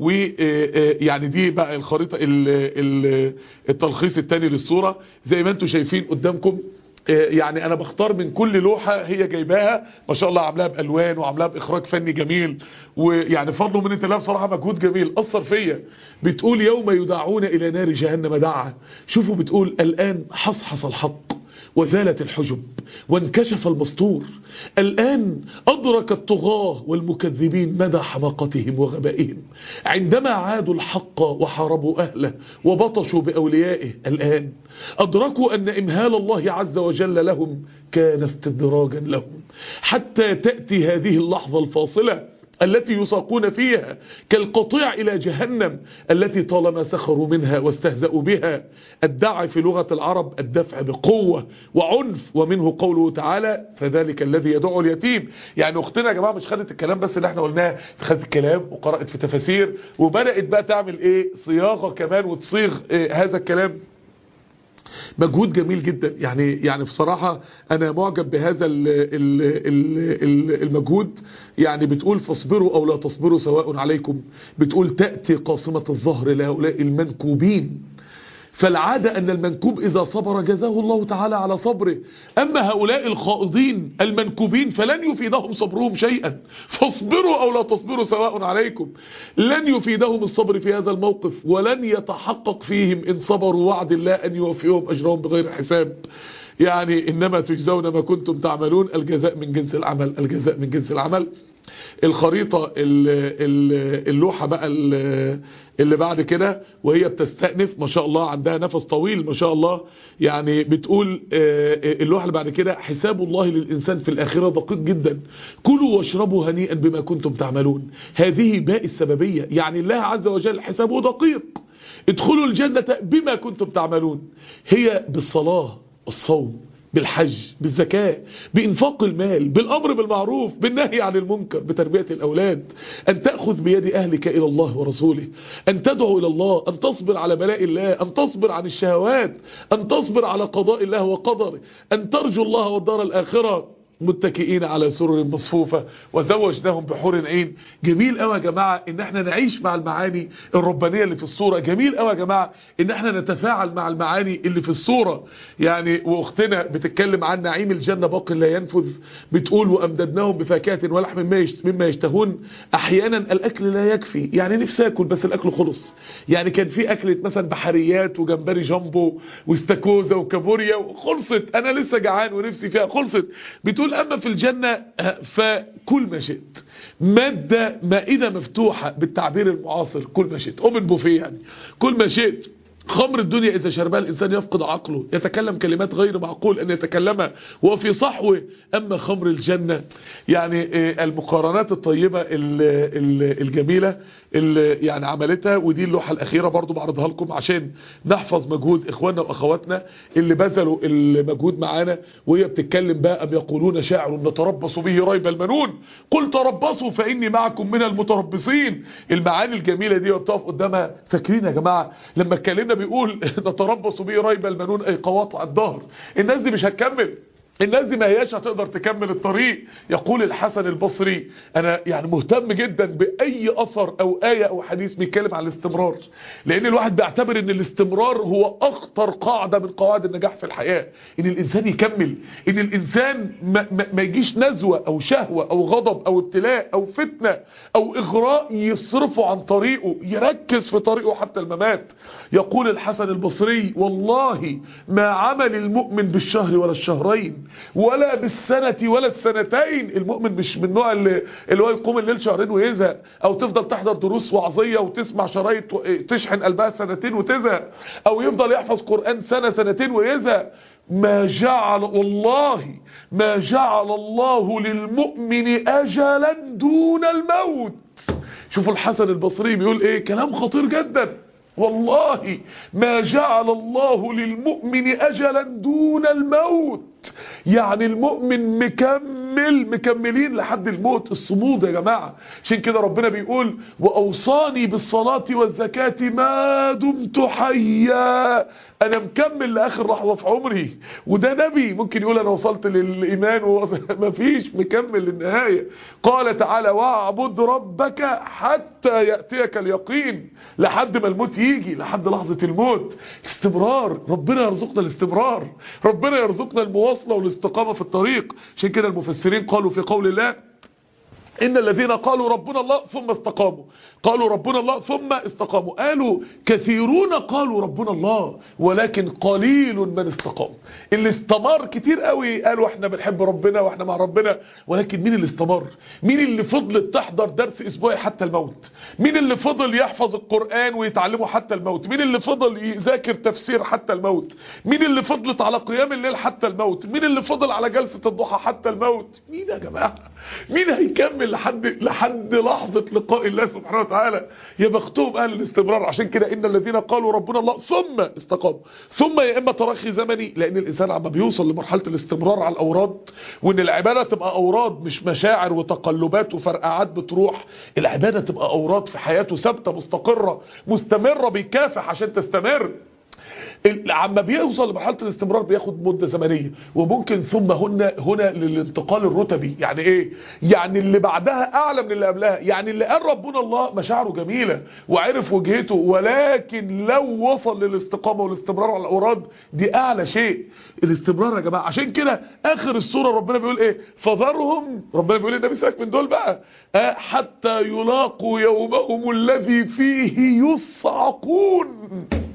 ويعني دي بقى الخريطة ال- ال- التلخيص التاني للصورة زي ما انتم شايفين قدامكم يعني انا بختار من كل لوحة هي جايباها ما شاء الله عاملاها بالوان وعاملاها باخراج فني جميل ويعني فضل من انت الله بصراحة مجهود جميل اثر فيا بتقول يوم يدعون الى نار جهنم دعا شوفوا بتقول الان حصحص الحق وزالت الحجب وانكشف المستور الآن أدرك الطغاة والمكذبين مدى حماقتهم وغبائهم عندما عادوا الحق وحاربوا أهله وبطشوا بأوليائه الآن أدركوا أن إمهال الله عز وجل لهم كان استدراجا لهم حتى تأتي هذه اللحظة الفاصلة التي يساقون فيها كالقطيع إلى جهنم التي طالما سخروا منها واستهزأوا بها الدع في لغة العرب الدفع بقوة وعنف ومنه قوله تعالى فذلك الذي يدعو اليتيم يعني اختنا يا جماعة مش خدت الكلام بس اللي احنا قلناه خدت الكلام وقرأت في تفاسير وبدأت بقى تعمل ايه صياغة كمان وتصيغ إيه هذا الكلام مجهود جميل جدا يعني يعني بصراحة أنا معجب بهذا ال ال ال المجهود يعني بتقول فاصبروا أو لا تصبروا سواء عليكم بتقول تأتي قاصمة الظهر لهؤلاء المنكوبين فالعادة أن المنكوب إذا صبر جزاه الله تعالى على صبره أما هؤلاء الخائضين المنكوبين فلن يفيدهم صبرهم شيئا فاصبروا أو لا تصبروا سواء عليكم لن يفيدهم الصبر في هذا الموقف ولن يتحقق فيهم إن صبروا وعد الله أن يوفيهم أجرهم بغير حساب يعني إنما تجزون ما كنتم تعملون الجزاء من جنس العمل الجزاء من جنس العمل الخريطة اللوحة بقى اللي بعد كده وهي بتستأنف ما شاء الله عندها نفس طويل ما شاء الله يعني بتقول اللوحة اللي بعد كده حساب الله للإنسان في الآخرة دقيق جدا كلوا واشربوا هنيئا بما كنتم تعملون هذه باء السببية يعني الله عز وجل حسابه دقيق ادخلوا الجنة بما كنتم تعملون هي بالصلاة الصوم بالحج بالزكاة بإنفاق المال بالأمر بالمعروف بالنهي عن المنكر بتربية الأولاد أن تأخذ بيد أهلك إلى الله ورسوله أن تدعو إلى الله أن تصبر على بلاء الله أن تصبر عن الشهوات أن تصبر على قضاء الله وقدره أن ترجو الله والدار الآخرة متكئين على سرر مصفوفة وزوجناهم بحور عين جميل قوي يا جماعة ان احنا نعيش مع المعاني الربانية اللي في الصورة جميل قوي يا جماعة ان احنا نتفاعل مع المعاني اللي في الصورة يعني واختنا بتتكلم عن نعيم الجنة باقي لا ينفذ بتقول وامددناهم بفاكهة ولحم مما يشتهون احيانا الاكل لا يكفي يعني نفسي اكل بس الاكل خلص يعني كان في اكلة مثلا بحريات وجمبري جامبو واستاكوزا وكابوريا وخلصت انا لسه جعان ونفسي فيها خلصت بتقول تقول أما في الجنة فكل ما شئت مادة مائدة مفتوحة بالتعبير المعاصر كل ما شئت أوبن بوفيه يعني كل ما شئت خمر الدنيا إذا شربها الإنسان يفقد عقله يتكلم كلمات غير معقول أن يتكلمها وهو في صحوه أما خمر الجنة يعني المقارنات الطيبة الجميلة اللي يعني عملتها ودي اللوحة الأخيرة برضو بعرضها لكم عشان نحفظ مجهود إخواننا وأخواتنا اللي بذلوا المجهود معانا وهي بتتكلم بقى أم يقولون شاعر نتربص به ريب المنون قل تربصوا فإني معكم من المتربصين المعاني الجميلة دي وبتقف قدامها فاكرين يا جماعة لما اتكلمنا بيقول نتربص به ريب المنون أي قواطع الظهر الناس دي مش هتكمل الناس دي ما هياش هتقدر تكمل الطريق يقول الحسن البصري انا يعني مهتم جدا باي اثر او آية او حديث بيتكلم عن الاستمرار لان الواحد بيعتبر ان الاستمرار هو اخطر قاعدة من قواعد النجاح في الحياة ان الانسان يكمل ان الانسان ما, ما, ما يجيش نزوة او شهوة او غضب او ابتلاء او فتنة او اغراء يصرفه عن طريقه يركز في طريقه حتى الممات يقول الحسن البصري والله ما عمل المؤمن بالشهر ولا الشهرين ولا بالسنة ولا السنتين المؤمن مش من النوع اللي, اللي هو يقوم الليل شهرين ويزهق او تفضل تحضر دروس وعظية وتسمع شرايط تشحن قلبها سنتين وتزهق او يفضل يحفظ قرآن سنة سنتين ويزهق ما جعل والله ما جعل الله للمؤمن اجلا دون الموت شوفوا الحسن البصري بيقول ايه كلام خطير جدا والله ما جعل الله للمؤمن اجلا دون الموت يعني المؤمن مكمل مكملين لحد الموت الصمود يا جماعة عشان كده ربنا بيقول وأوصاني بالصلاة والزكاة ما دمت حيا أنا مكمل لآخر لحظة في عمري وده نبي ممكن يقول أنا وصلت للإيمان ومفيش مكمل للنهاية قال تعالى واعبد ربك حتى يأتيك اليقين لحد ما الموت يجي لحد لحظة الموت استمرار ربنا يرزقنا الاستمرار ربنا يرزقنا المواصلة والاستقامة في الطريق عشان كده المفسرين قالوا في قول الله إن الذين قالوا ربنا الله ثم استقاموا قالوا ربنا الله ثم استقاموا قالوا كثيرون قالوا ربنا الله ولكن قليل من استقام اللي استمر كتير قوي قالوا احنا بنحب ربنا واحنا مع ربنا ولكن مين اللي استمر مين اللي فضلت تحضر درس اسبوعي حتى الموت مين اللي فضل يحفظ القرآن ويتعلمه حتى الموت مين اللي فضل يذاكر تفسير حتى الموت مين اللي فضلت على قيام الليل حتى الموت مين اللي فضل على جلسة الضحى حتى الموت مين يا جماعة مين هيكمل لحد لحد لحظة لقاء الله سبحانه وتعالى يا بختهم اهل الاستمرار عشان كده ان الذين قالوا ربنا الله ثم استقاموا ثم يا اما تراخي زمني لان الانسان عما بيوصل لمرحلة الاستمرار على الاوراد وان العبادة تبقى اوراد مش مشاعر وتقلبات وفرقعات بتروح العبادة تبقى اوراد في حياته ثابتة مستقرة مستمرة بيكافح عشان تستمر عما بيوصل لمرحله الاستمرار بياخد مده زمنيه وممكن ثم هنا هنا للانتقال الرتبي يعني ايه يعني اللي بعدها اعلى من اللي قبلها يعني اللي قال ربنا الله مشاعره جميله وعرف وجهته ولكن لو وصل للاستقامه والاستمرار على الاوراد دي اعلى شيء الاستمرار يا جماعه عشان كده اخر السوره ربنا بيقول ايه فذرهم ربنا بيقول النبي ساك من دول بقى آه حتى يلاقوا يومهم الذي فيه يصعقون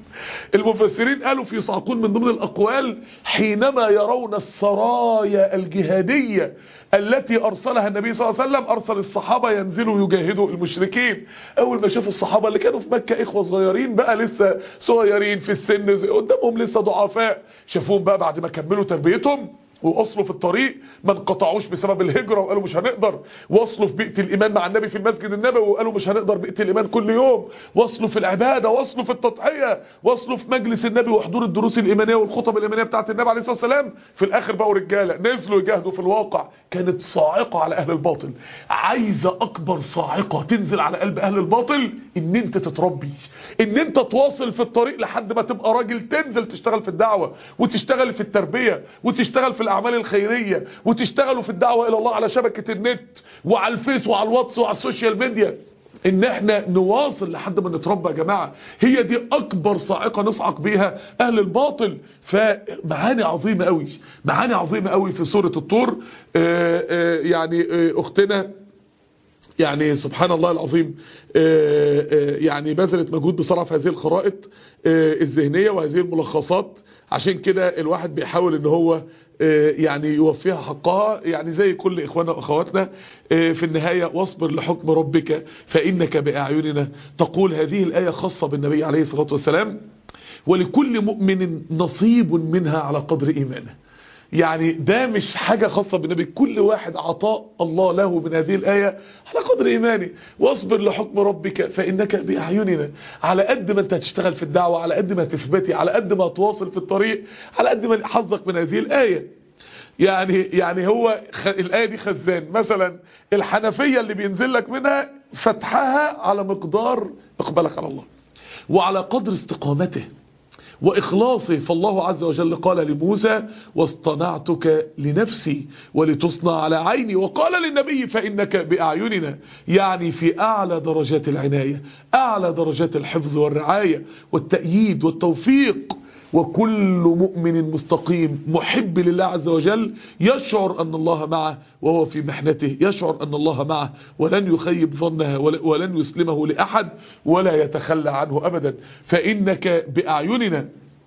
المفسرين قالوا في صعقون من ضمن الأقوال حينما يرون السرايا الجهادية التي أرسلها النبي صلى الله عليه وسلم أرسل الصحابة ينزلوا يجاهدوا المشركين أول ما شافوا الصحابة اللي كانوا في مكة إخوة صغيرين بقى لسه صغيرين في السن قدامهم لسه ضعفاء شافوهم بقى بعد ما كملوا تربيتهم وأصلوا في الطريق ما انقطعوش بسبب الهجرة وقالوا مش هنقدر وصلوا في بيئة الإيمان مع النبي في المسجد النبوي وقالوا مش هنقدر بيئة الإيمان كل يوم وصلوا في العبادة وصلوا في التضحية وصلوا في مجلس النبي وحضور الدروس الإيمانية والخطب الإيمانية بتاعت النبي عليه الصلاة والسلام في الآخر بقوا رجالة نزلوا يجاهدوا في الواقع كانت صاعقة على أهل الباطل عايزة أكبر صاعقة تنزل على قلب أهل الباطل إن أنت تتربي إن أنت تواصل في الطريق لحد ما تبقى راجل تنزل تشتغل في الدعوة وتشتغل في التربية وتشتغل في الأعمال الخيرية وتشتغلوا في الدعوة إلى الله على شبكة النت وعلى الفيس وعلى الواتس وعلى السوشيال ميديا ان احنا نواصل لحد ما نتربى يا جماعة هي دي اكبر صاعقة نصعق بيها اهل الباطل فمعاني عظيمة قوي معاني عظيمة قوي في سورة الطور آآ آآ يعني آآ اختنا يعني سبحان الله العظيم يعني بذلت مجهود بصراحة في هذه الخرائط الذهنية وهذه الملخصات عشان كده الواحد بيحاول ان هو يعني يوفيها حقها يعني زي كل اخواننا واخواتنا في النهاية واصبر لحكم ربك فانك باعيننا تقول هذه الاية خاصة بالنبي عليه الصلاة والسلام ولكل مؤمن نصيب منها على قدر ايمانه يعني ده مش حاجة خاصة بالنبي كل واحد عطاء الله له من هذه الآية على قدر إيمانه واصبر لحكم ربك فإنك بأعيننا على قد ما أنت هتشتغل في الدعوة على قد ما تثبتي على قد ما تواصل في الطريق على قد ما حظك من هذه الآية يعني يعني هو خ... الآية دي خزان مثلا الحنفية اللي بينزل لك منها فتحها على مقدار اقبلك على الله وعلى قدر استقامته وإخلاصه فالله عز وجل قال لموسى واصطنعتك لنفسي ولتصنع على عيني وقال للنبي فإنك بأعيننا يعني في أعلى درجات العناية أعلى درجات الحفظ والرعاية والتأييد والتوفيق وكل مؤمن مستقيم محب لله عز وجل يشعر أن الله معه وهو في محنته يشعر أن الله معه ولن يخيب ظنها ولن يسلمه لأحد ولا يتخلى عنه أبدا فإنك بأعيننا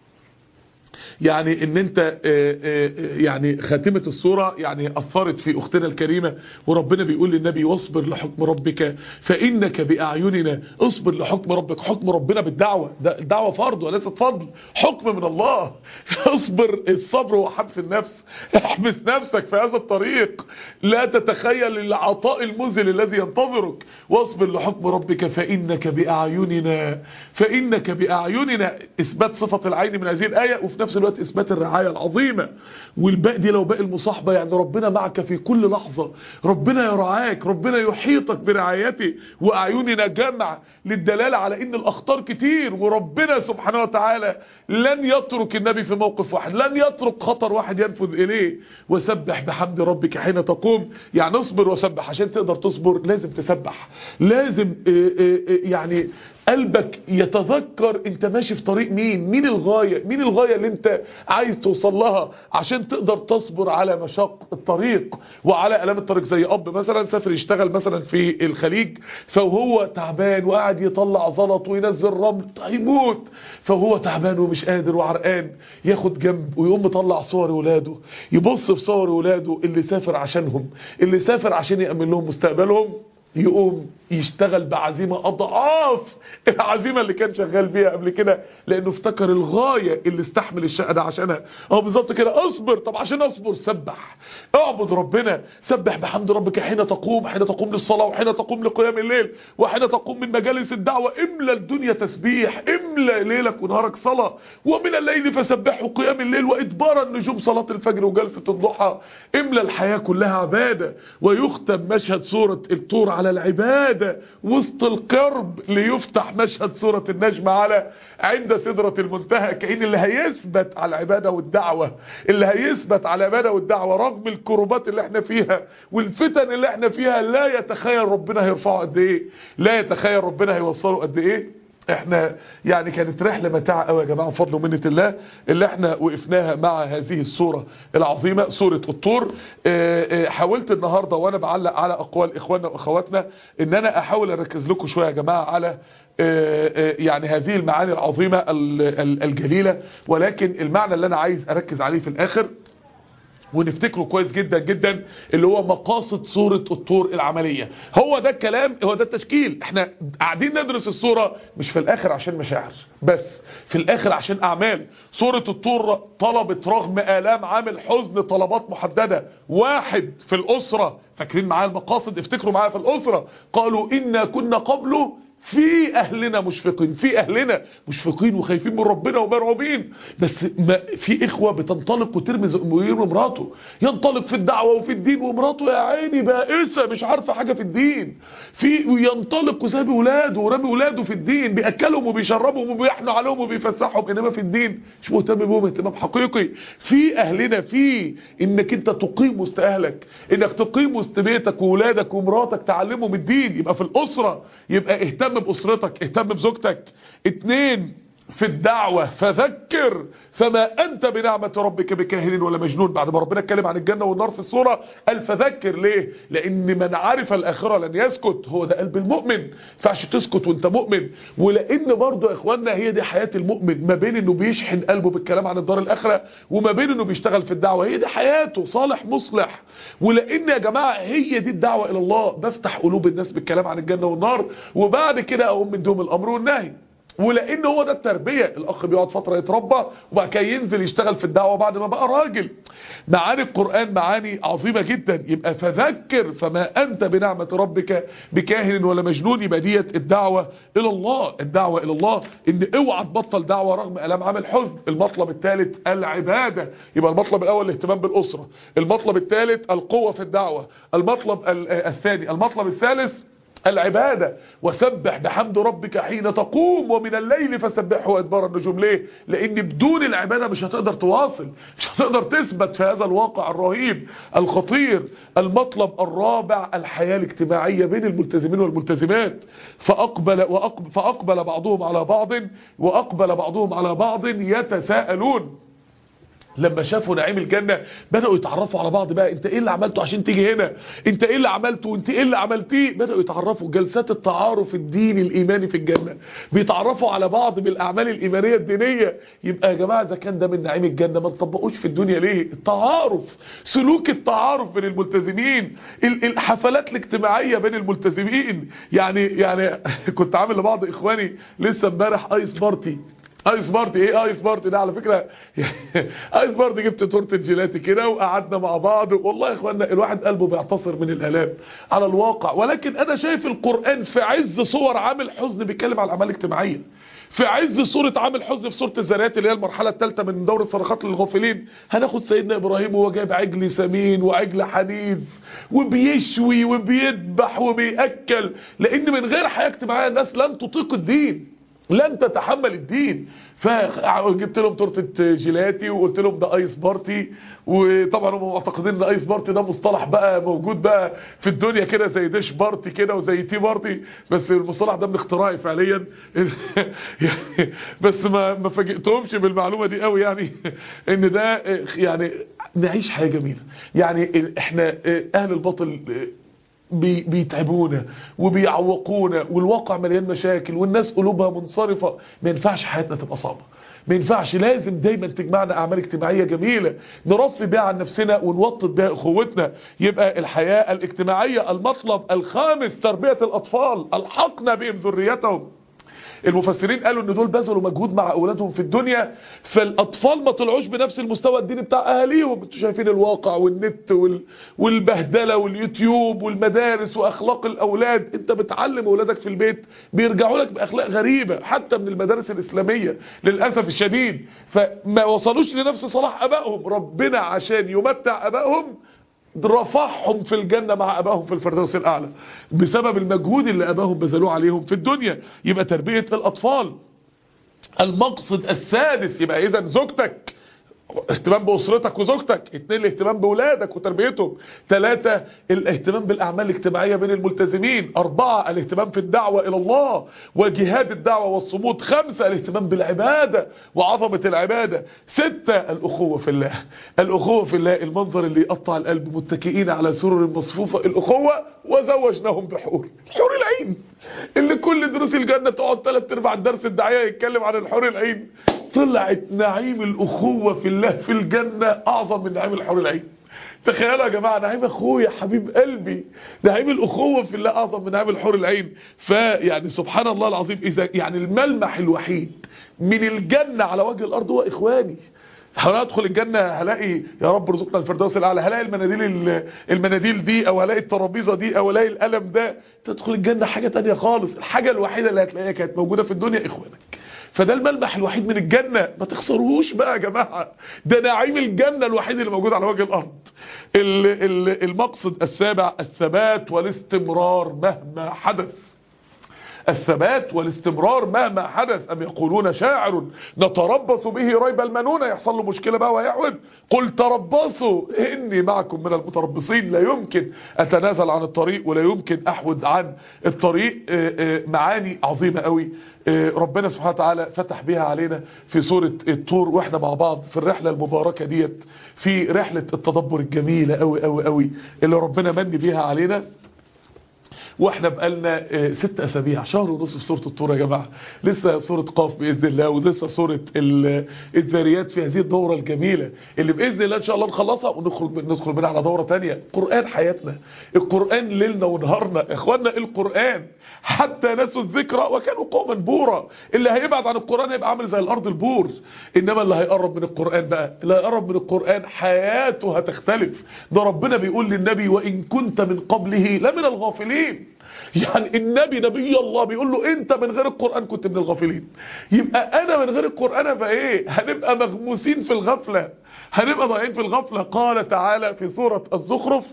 يعني ان انت يعني خاتمة الصورة يعني اثرت في اختنا الكريمة وربنا بيقول للنبي واصبر لحكم ربك فانك باعيننا اصبر لحكم ربك حكم ربنا بالدعوة ده الدعوة فرض وليست فضل حكم من الله اصبر الصبر هو حبس النفس احبس نفسك في هذا الطريق لا تتخيل العطاء المذل الذي ينتظرك واصبر لحكم ربك فانك باعيننا فانك باعيننا اثبات صفة العين من هذه الايه وفي نفس الوقت اثبات الرعاية العظيمة والباقي دي لو باقي المصاحبة يعني ربنا معك في كل لحظة ربنا يرعاك ربنا يحيطك برعايته واعيننا جمع للدلالة على ان الاخطار كتير وربنا سبحانه وتعالى لن يترك النبي في موقف واحد لن يترك خطر واحد ينفذ اليه وسبح بحمد ربك حين تقوم يعني اصبر وسبح عشان تقدر تصبر لازم تسبح لازم يعني قلبك يتذكر انت ماشي في طريق مين مين الغاية مين الغاية اللي انت عايز توصل لها عشان تقدر تصبر على مشاق الطريق وعلى الام الطريق زي اب مثلا سافر يشتغل مثلا في الخليج فهو تعبان وقاعد يطلع زلط وينزل رمل هيموت فهو تعبان ومش قادر وعرقان ياخد جنب ويقوم مطلع صور ولاده يبص في صور ولاده اللي سافر عشانهم اللي سافر عشان يأمن لهم مستقبلهم يقوم يشتغل بعزيمة أضعاف العزيمة اللي كان شغال بيها قبل كده لأنه افتكر الغاية اللي استحمل الشقة ده عشانها أهو بالظبط كده أصبر طب عشان أصبر سبح اعبد ربنا سبح بحمد ربك حين تقوم حين تقوم للصلاة وحين تقوم لقيام الليل وحين تقوم من مجالس الدعوة املى الدنيا تسبيح املى ليلك ونهارك صلاة ومن الليل فسبحوا قيام الليل وإدبار النجوم صلاة الفجر وجلسة الضحى املى الحياة كلها عبادة ويختم مشهد سورة الطور على العبادة وسط القرب ليفتح مشهد سورة النجم على عند سدرة المنتهى كأن اللي هيثبت على العبادة والدعوة اللي هيثبت على العبادة والدعوة رغم الكروبات اللي احنا فيها والفتن اللي احنا فيها لا يتخيل ربنا هيرفعه قد ايه لا يتخيل ربنا هيوصله قد ايه احنا يعني كانت رحلة متاعة قوي يا جماعة بفضل ومنة الله اللي احنا وقفناها مع هذه السورة العظيمة سورة الطور اه اه حاولت النهاردة وانا بعلق على اقوال اخواننا واخواتنا ان انا احاول اركز لكم شوية يا جماعة على اه يعني هذه المعاني العظيمة الجليلة ولكن المعنى اللي انا عايز اركز عليه في الاخر ونفتكره كويس جدا جدا اللي هو مقاصد سورة الطور العملية هو ده الكلام هو ده التشكيل احنا قاعدين ندرس السورة مش في الاخر عشان مشاعر بس في الاخر عشان اعمال سورة الطور طلبت رغم الام عامل حزن طلبات محددة واحد في الاسرة فاكرين معايا المقاصد افتكروا معايا في الاسرة قالوا انا كنا قبله في اهلنا مشفقين في اهلنا مشفقين وخايفين من ربنا ومرعوبين بس ما في اخوه بتنطلق وترمي زميل ومراته ينطلق في الدعوه وفي الدين ومراته يا عيني بائسه مش عارفه حاجه في الدين في وينطلق وساب اولاده ورمي اولاده في الدين بياكلهم وبيشربهم وبيحنوا عليهم وبيفسحهم انما في الدين مش مهتم بهم اهتمام حقيقي في اهلنا في انك انت تقيم وسط اهلك انك تقيم وسط بيتك واولادك ومراتك تعلمهم الدين يبقى في الاسره يبقى اهتم اهتم بأسرتك اهتم بزوجتك اتنين في الدعوة فذكر فما أنت بنعمة ربك بكاهن ولا مجنون بعد ما ربنا اتكلم عن الجنة والنار في الصورة قال فذكر ليه لأن من عرف الآخرة لن يسكت هو ده قلب المؤمن فعش تسكت وانت مؤمن ولأن برضو يا إخواننا هي دي حياة المؤمن ما بين انه بيشحن قلبه بالكلام عن الدار الآخرة وما بين انه بيشتغل في الدعوة هي دي حياته صالح مصلح ولأن يا جماعة هي دي الدعوة إلى الله بفتح قلوب الناس بالكلام عن الجنة والنار وبعد كده أقوم من دوم الأمر والنهي ولان هو ده التربية الاخ بيقعد فترة يتربى وبعد كده ينزل يشتغل في الدعوة بعد ما بقى راجل معاني القرآن معاني عظيمة جدا يبقى فذكر فما انت بنعمة ربك بكاهن ولا مجنون يبقى ديت الدعوة الى الله الدعوة الى الله ان اوعى تبطل دعوة رغم الام عامل حزن المطلب الثالث العبادة يبقى المطلب الاول الاهتمام بالاسرة المطلب الثالث القوة في الدعوة المطلب الثاني المطلب الثالث العبادة وسبح بحمد ربك حين تقوم ومن الليل فسبحه وادبار النجوم ليه لان بدون العبادة مش هتقدر تواصل مش هتقدر تثبت في هذا الواقع الرهيب الخطير المطلب الرابع الحياة الاجتماعية بين الملتزمين والملتزمات فأقبل, وأقبل فأقبل بعضهم على بعض وأقبل بعضهم على بعض يتساءلون لما شافوا نعيم الجنة بدأوا يتعرفوا على بعض بقى انت ايه اللي عملته عشان تيجي هنا انت ايه اللي عملته وانت ايه اللي عملتيه بدأوا يتعرفوا جلسات التعارف الديني الايماني في الجنة بيتعرفوا على بعض بالاعمال الايمانية الدينية يبقى يا جماعة اذا كان ده من نعيم الجنة ما نطبقوش في الدنيا ليه التعارف سلوك التعارف بين الملتزمين الحفلات الاجتماعية بين الملتزمين يعني يعني كنت عامل لبعض اخواني لسه امبارح ايس بارتي ايس بارتي ايه ايس بارتي ده على فكرة ايس بارتي جبت تورته جيلاتي كده وقعدنا مع بعض والله يا اخوانا الواحد قلبه بيعتصر من الالام على الواقع ولكن انا شايف القرآن في عز صور عامل حزن بيتكلم على الاعمال الاجتماعية في عز صورة عامل حزن في سورة الذريات اللي هي المرحلة الثالثة من دورة صرخات للغافلين هناخد سيدنا ابراهيم وهو جايب عجل سمين وعجل حنيذ وبيشوي وبيذبح وبيأكل لان من غير حياة اجتماعية الناس لن تطيق الدين لن تتحمل الدين فجبت لهم تورته جيلاتي وقلت لهم ده ايس بارتي وطبعا هم معتقدين ان ايس بارتي ده مصطلح بقى موجود بقى في الدنيا كده زي ديش بارتي كده وزي تي بارتي بس المصطلح ده من اختراعي فعليا بس ما ما فاجئتهمش بالمعلومه دي قوي يعني ان ده يعني نعيش حياه جميله يعني احنا اهل الباطل بي بيتعبونا وبيعوقونا والواقع مليان مشاكل والناس قلوبها منصرفة ما ينفعش حياتنا تبقى صعبة ما ينفعش لازم دايما تجمعنا اعمال اجتماعية جميلة نرفي بيها عن نفسنا ونوطد بيها اخوتنا يبقى الحياة الاجتماعية المطلب الخامس تربية الاطفال الحقنا بهم ذريتهم المفسرين قالوا ان دول بذلوا مجهود مع اولادهم في الدنيا فالاطفال ما طلعوش بنفس المستوى الديني بتاع اهاليهم انتوا شايفين الواقع والنت وال... والبهدله واليوتيوب والمدارس واخلاق الاولاد انت بتعلم اولادك في البيت بيرجعوا لك باخلاق غريبه حتى من المدارس الاسلاميه للاسف الشديد فما وصلوش لنفس صلاح ابائهم ربنا عشان يمتع ابائهم رفعهم في الجنة مع أباهم في الفردوس الأعلى بسبب المجهود اللي أباهم بذلوه عليهم في الدنيا يبقى تربية الأطفال المقصد السادس يبقى إذا زوجتك اهتمام بأسرتك وزوجتك اتنين الاهتمام بولادك وتربيتهم ثلاثة الاهتمام بالأعمال الاجتماعية بين الملتزمين أربعة الاهتمام في الدعوة إلى الله وجهاد الدعوة والصمود خمسة الاهتمام بالعبادة وعظمة العبادة ستة الأخوة في الله الأخوة في الله المنظر اللي يقطع القلب متكئين على سرر مصفوفة الأخوة وزوجناهم بحور حور العين اللي كل دروس الجنة تقعد ثلاث ارباع الدرس الدعاية يتكلم عن الحور العين طلعت نعيم الأخوة في الله في الجنة أعظم من نعيم الحور العين تخيلوا يا جماعة نعيم أخويا حبيب قلبي نعيم الأخوة في الله أعظم من نعيم الحور العين فيعني سبحان الله العظيم إذا يعني الملمح الوحيد من الجنة على وجه الأرض هو إخواني هندخل الجنة هلاقي يا رب رزقنا الفردوس الأعلى هلاقي المناديل المناديل دي أو هلاقي الترابيزة دي أو هلاقي القلم ده تدخل الجنة حاجة تانية خالص الحاجة الوحيدة اللي هتلاقيها كانت موجودة في الدنيا إخوانك فده الملمح الوحيد من الجنة ما تخسروهوش بقى يا جماعة ده نعيم الجنة الوحيد اللي موجود على وجه الأرض المقصد السابع الثبات والاستمرار مهما حدث الثبات والاستمرار مهما حدث أم يقولون شاعر نتربص به ريب المنون يحصل له مشكلة بقى ويعود قل تربصوا إني معكم من المتربصين لا يمكن أتنازل عن الطريق ولا يمكن أحود عن الطريق معاني عظيمة قوي ربنا سبحانه وتعالى فتح بها علينا في سورة الطور واحنا مع بعض في الرحلة المباركة ديت في رحلة التدبر الجميلة قوي قوي قوي اللي ربنا من بيها علينا واحنا بقالنا ست اسابيع شهر ونص في سوره الطور يا جماعه لسه سوره قاف باذن الله ولسه سوره الذاريات في هذه الدوره الجميله اللي باذن الله ان شاء الله نخلصها ونخرج ندخل منها على دوره ثانيه قران حياتنا القران ليلنا ونهارنا اخواننا القران حتى نسوا الذكرى وكانوا قوما بورا اللي هيبعد عن القران هيبقى عامل زي الارض البور انما اللي هيقرب من القران بقى اللي هيقرب من القران حياته هتختلف ده ربنا بيقول للنبي وان كنت من قبله لمن الغافلين يعني النبي نبي الله بيقول له انت من غير القرآن كنت من الغافلين يبقى انا من غير القرآن ابقى ايه هنبقى مغموسين في الغفلة هنبقى ضايعين في الغفلة قال تعالى في سورة الزخرف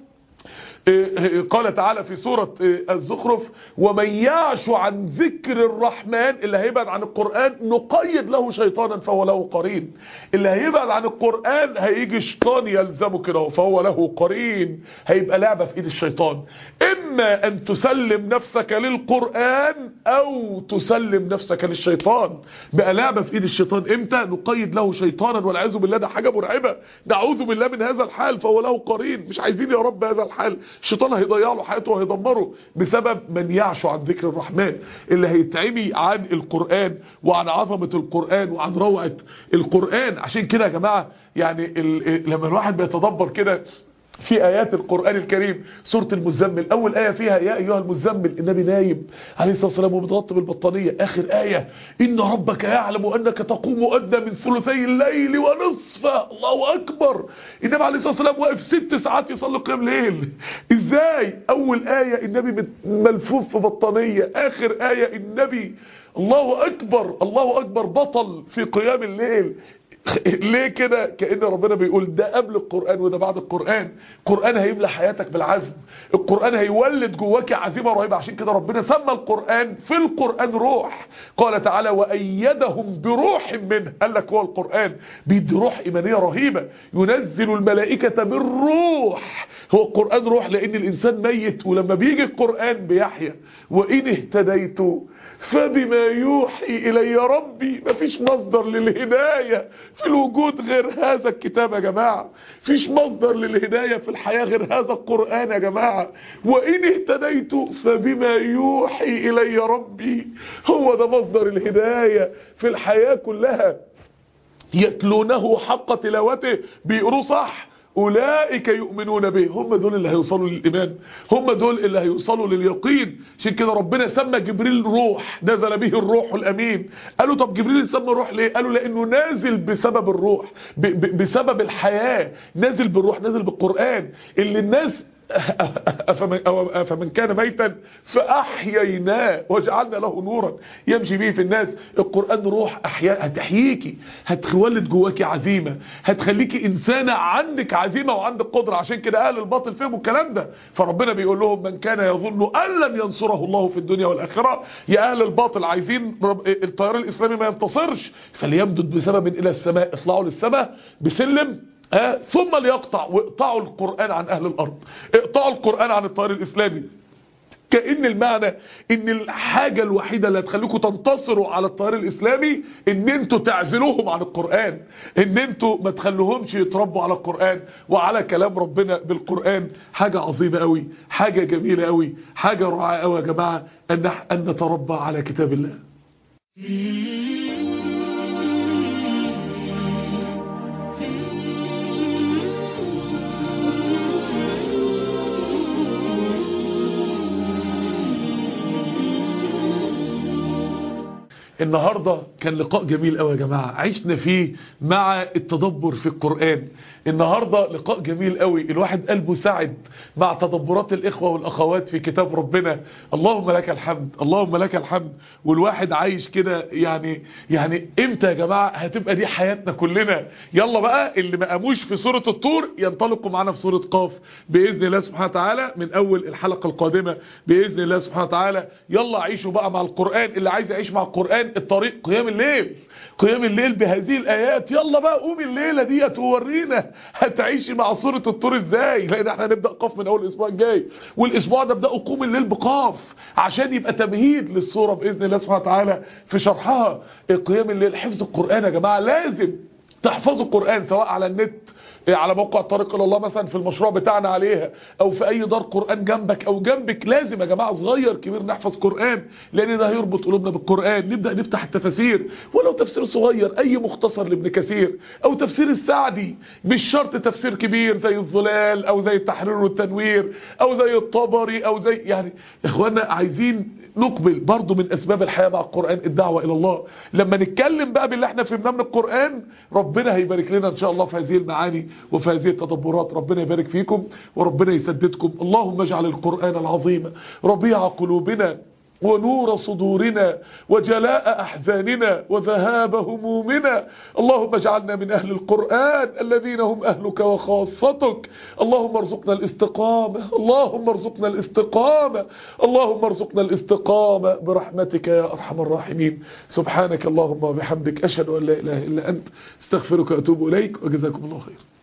قال تعالى في سورة الزخرف ومن يعش عن ذكر الرحمن اللي هيبعد عن القرآن نقيد له شيطانا فهو له قرين اللي هيبعد عن القرآن هيجي شيطان يلزمه كده فهو له قرين هيبقى لعبة في ايد الشيطان اما ان تسلم نفسك للقرآن او تسلم نفسك للشيطان بقى لعبة في ايد الشيطان امتى نقيد له شيطانا والعياذ بالله ده حاجة مرعبة نعوذ بالله من هذا الحال فهو له قرين مش عايزين يا رب هذا الحال الشيطان هيضيع له حياته وهيدمره بسبب من يعشو عن ذكر الرحمن اللي هيتعمي عن القرآن وعن عظمة القرآن وعن روعة القرآن عشان كده يا جماعة يعني لما الواحد بيتدبر كده في آيات القرآن الكريم سورة المزمل أول آية فيها يا أيها المزمل النبي نايم عليه الصلاة والسلام ومتغطى بالبطانية آخر آية إن ربك يعلم أنك تقوم أدنى من ثلثي الليل ونصفه الله أكبر النبي عليه الصلاة والسلام واقف ست ساعات يصلي قيام ليل إزاي أول آية النبي ملفوف في بطانية آخر آية النبي الله أكبر الله أكبر بطل في قيام الليل ليه كده كأن ربنا بيقول ده قبل القرآن وده بعد القرآن القرآن هيملى حياتك بالعزم القرآن هيولد جواك عزيمة رهيبة عشان كده ربنا سمى القرآن في القرآن روح قال تعالى وأيدهم بروح منه قال لك هو القرآن بيدي روح إيمانية رهيبة ينزل الملائكة بالروح هو القرآن روح لأن الإنسان ميت ولما بيجي القرآن بيحيا وإن اهتديت فبما يوحي إلي ربي مفيش مصدر للهداية في الوجود غير هذا الكتاب يا جماعة فيش مصدر للهداية في الحياة غير هذا القرآن يا جماعة وإن اهتديت فبما يوحي إلي ربي هو ده مصدر الهداية في الحياة كلها يتلونه حق تلاوته بيقروا صح أولئك يؤمنون به هم دول اللي هيوصلوا للإيمان هم دول اللي هيوصلوا لليقين عشان كده ربنا سمى جبريل روح نزل به الروح الأمين قالوا طب جبريل سمى روح ليه قالوا لأنه نازل بسبب الروح ب ب بسبب الحياة نازل بالروح نازل بالقرآن اللي الناس أفمن, أفمن كان ميتا فأحييناه وجعلنا له نورا يمشي به في الناس القرآن روح أحياء هتحييكي هتولد جواكي عزيمة هتخليكي إنسانة عندك عزيمة وعندك قدرة عشان كده أهل الباطل فهموا الكلام ده فربنا بيقول لهم من كان يظن أن لن ينصره الله في الدنيا والآخرة يا أهل الباطل عايزين التيار الإسلامي ما ينتصرش فليمدد بسبب إلى السماء اطلعوا للسماء بسلم آه ثم ليقطع واقطعوا القرآن عن أهل الأرض اقطعوا القرآن عن الطيار الإسلامي كأن المعنى ان الحاجة الوحيدة اللي هتخليكم تنتصروا على التيار الاسلامي ان انتوا تعزلوهم عن القرآن ان انتوا ما تخلوهمش يتربوا على القرآن وعلى كلام ربنا بالقرآن حاجة عظيمة قوي حاجة جميلة قوي حاجة رائعة قوي يا جماعة ان, أن نتربى على كتاب الله النهاردة كان لقاء جميل قوي يا جماعة عشنا فيه مع التدبر في القرآن النهاردة لقاء جميل قوي الواحد قلبه سعد مع تدبرات الإخوة والأخوات في كتاب ربنا اللهم لك الحمد اللهم لك الحمد والواحد عايش كده يعني يعني امتى يا جماعة هتبقى دي حياتنا كلنا يلا بقى اللي ما قاموش في سورة الطور ينطلقوا معنا في سورة قاف بإذن الله سبحانه وتعالى من أول الحلقة القادمة بإذن الله سبحانه وتعالى يلا عيشوا بقى مع القرآن اللي عايز يعيش مع القرآن الطريق قيام الليل قيام الليل بهذه الآيات يلا بقى قوم الليلة دي تورينا هتعيشي مع سورة الطور ازاي لان احنا هنبدأ قاف من اول الاسبوع الجاي والاسبوع ده بدأوا قوم الليل بقاف عشان يبقى تمهيد للسورة بإذن الله سبحانه وتعالى في شرحها قيام الليل حفظ القرآن يا جماعة لازم تحفظوا القرآن سواء على النت على موقع الطريق الى الله مثلا في المشروع بتاعنا عليها او في اي دار قرآن جنبك او جنبك لازم يا جماعة صغير كبير نحفظ قرآن لان ده هيربط قلوبنا بالقرآن نبدأ نفتح التفاسير ولو تفسير صغير اي مختصر لابن كثير او تفسير السعدي مش شرط تفسير كبير زي الظلال او زي التحرير والتنوير او زي الطبري او زي يعني اخوانا عايزين نقبل برضو من اسباب الحياة مع القرآن الدعوة الى الله لما نتكلم بقى باللي احنا فهمناه من القرآن ربنا هيبارك لنا ان شاء الله في هذه المعاني وفي هذه التدبرات ربنا يبارك فيكم وربنا يسددكم اللهم اجعل القرآن العظيم ربيع قلوبنا ونور صدورنا وجلاء أحزاننا وذهاب همومنا اللهم اجعلنا من أهل القرآن الذين هم أهلك وخاصتك اللهم ارزقنا الاستقامة اللهم ارزقنا الاستقامة اللهم ارزقنا الاستقامة برحمتك يا أرحم الراحمين سبحانك اللهم وبحمدك أشهد أن لا إله إلا أنت استغفرك وأتوب إليك وجزاكم الله خير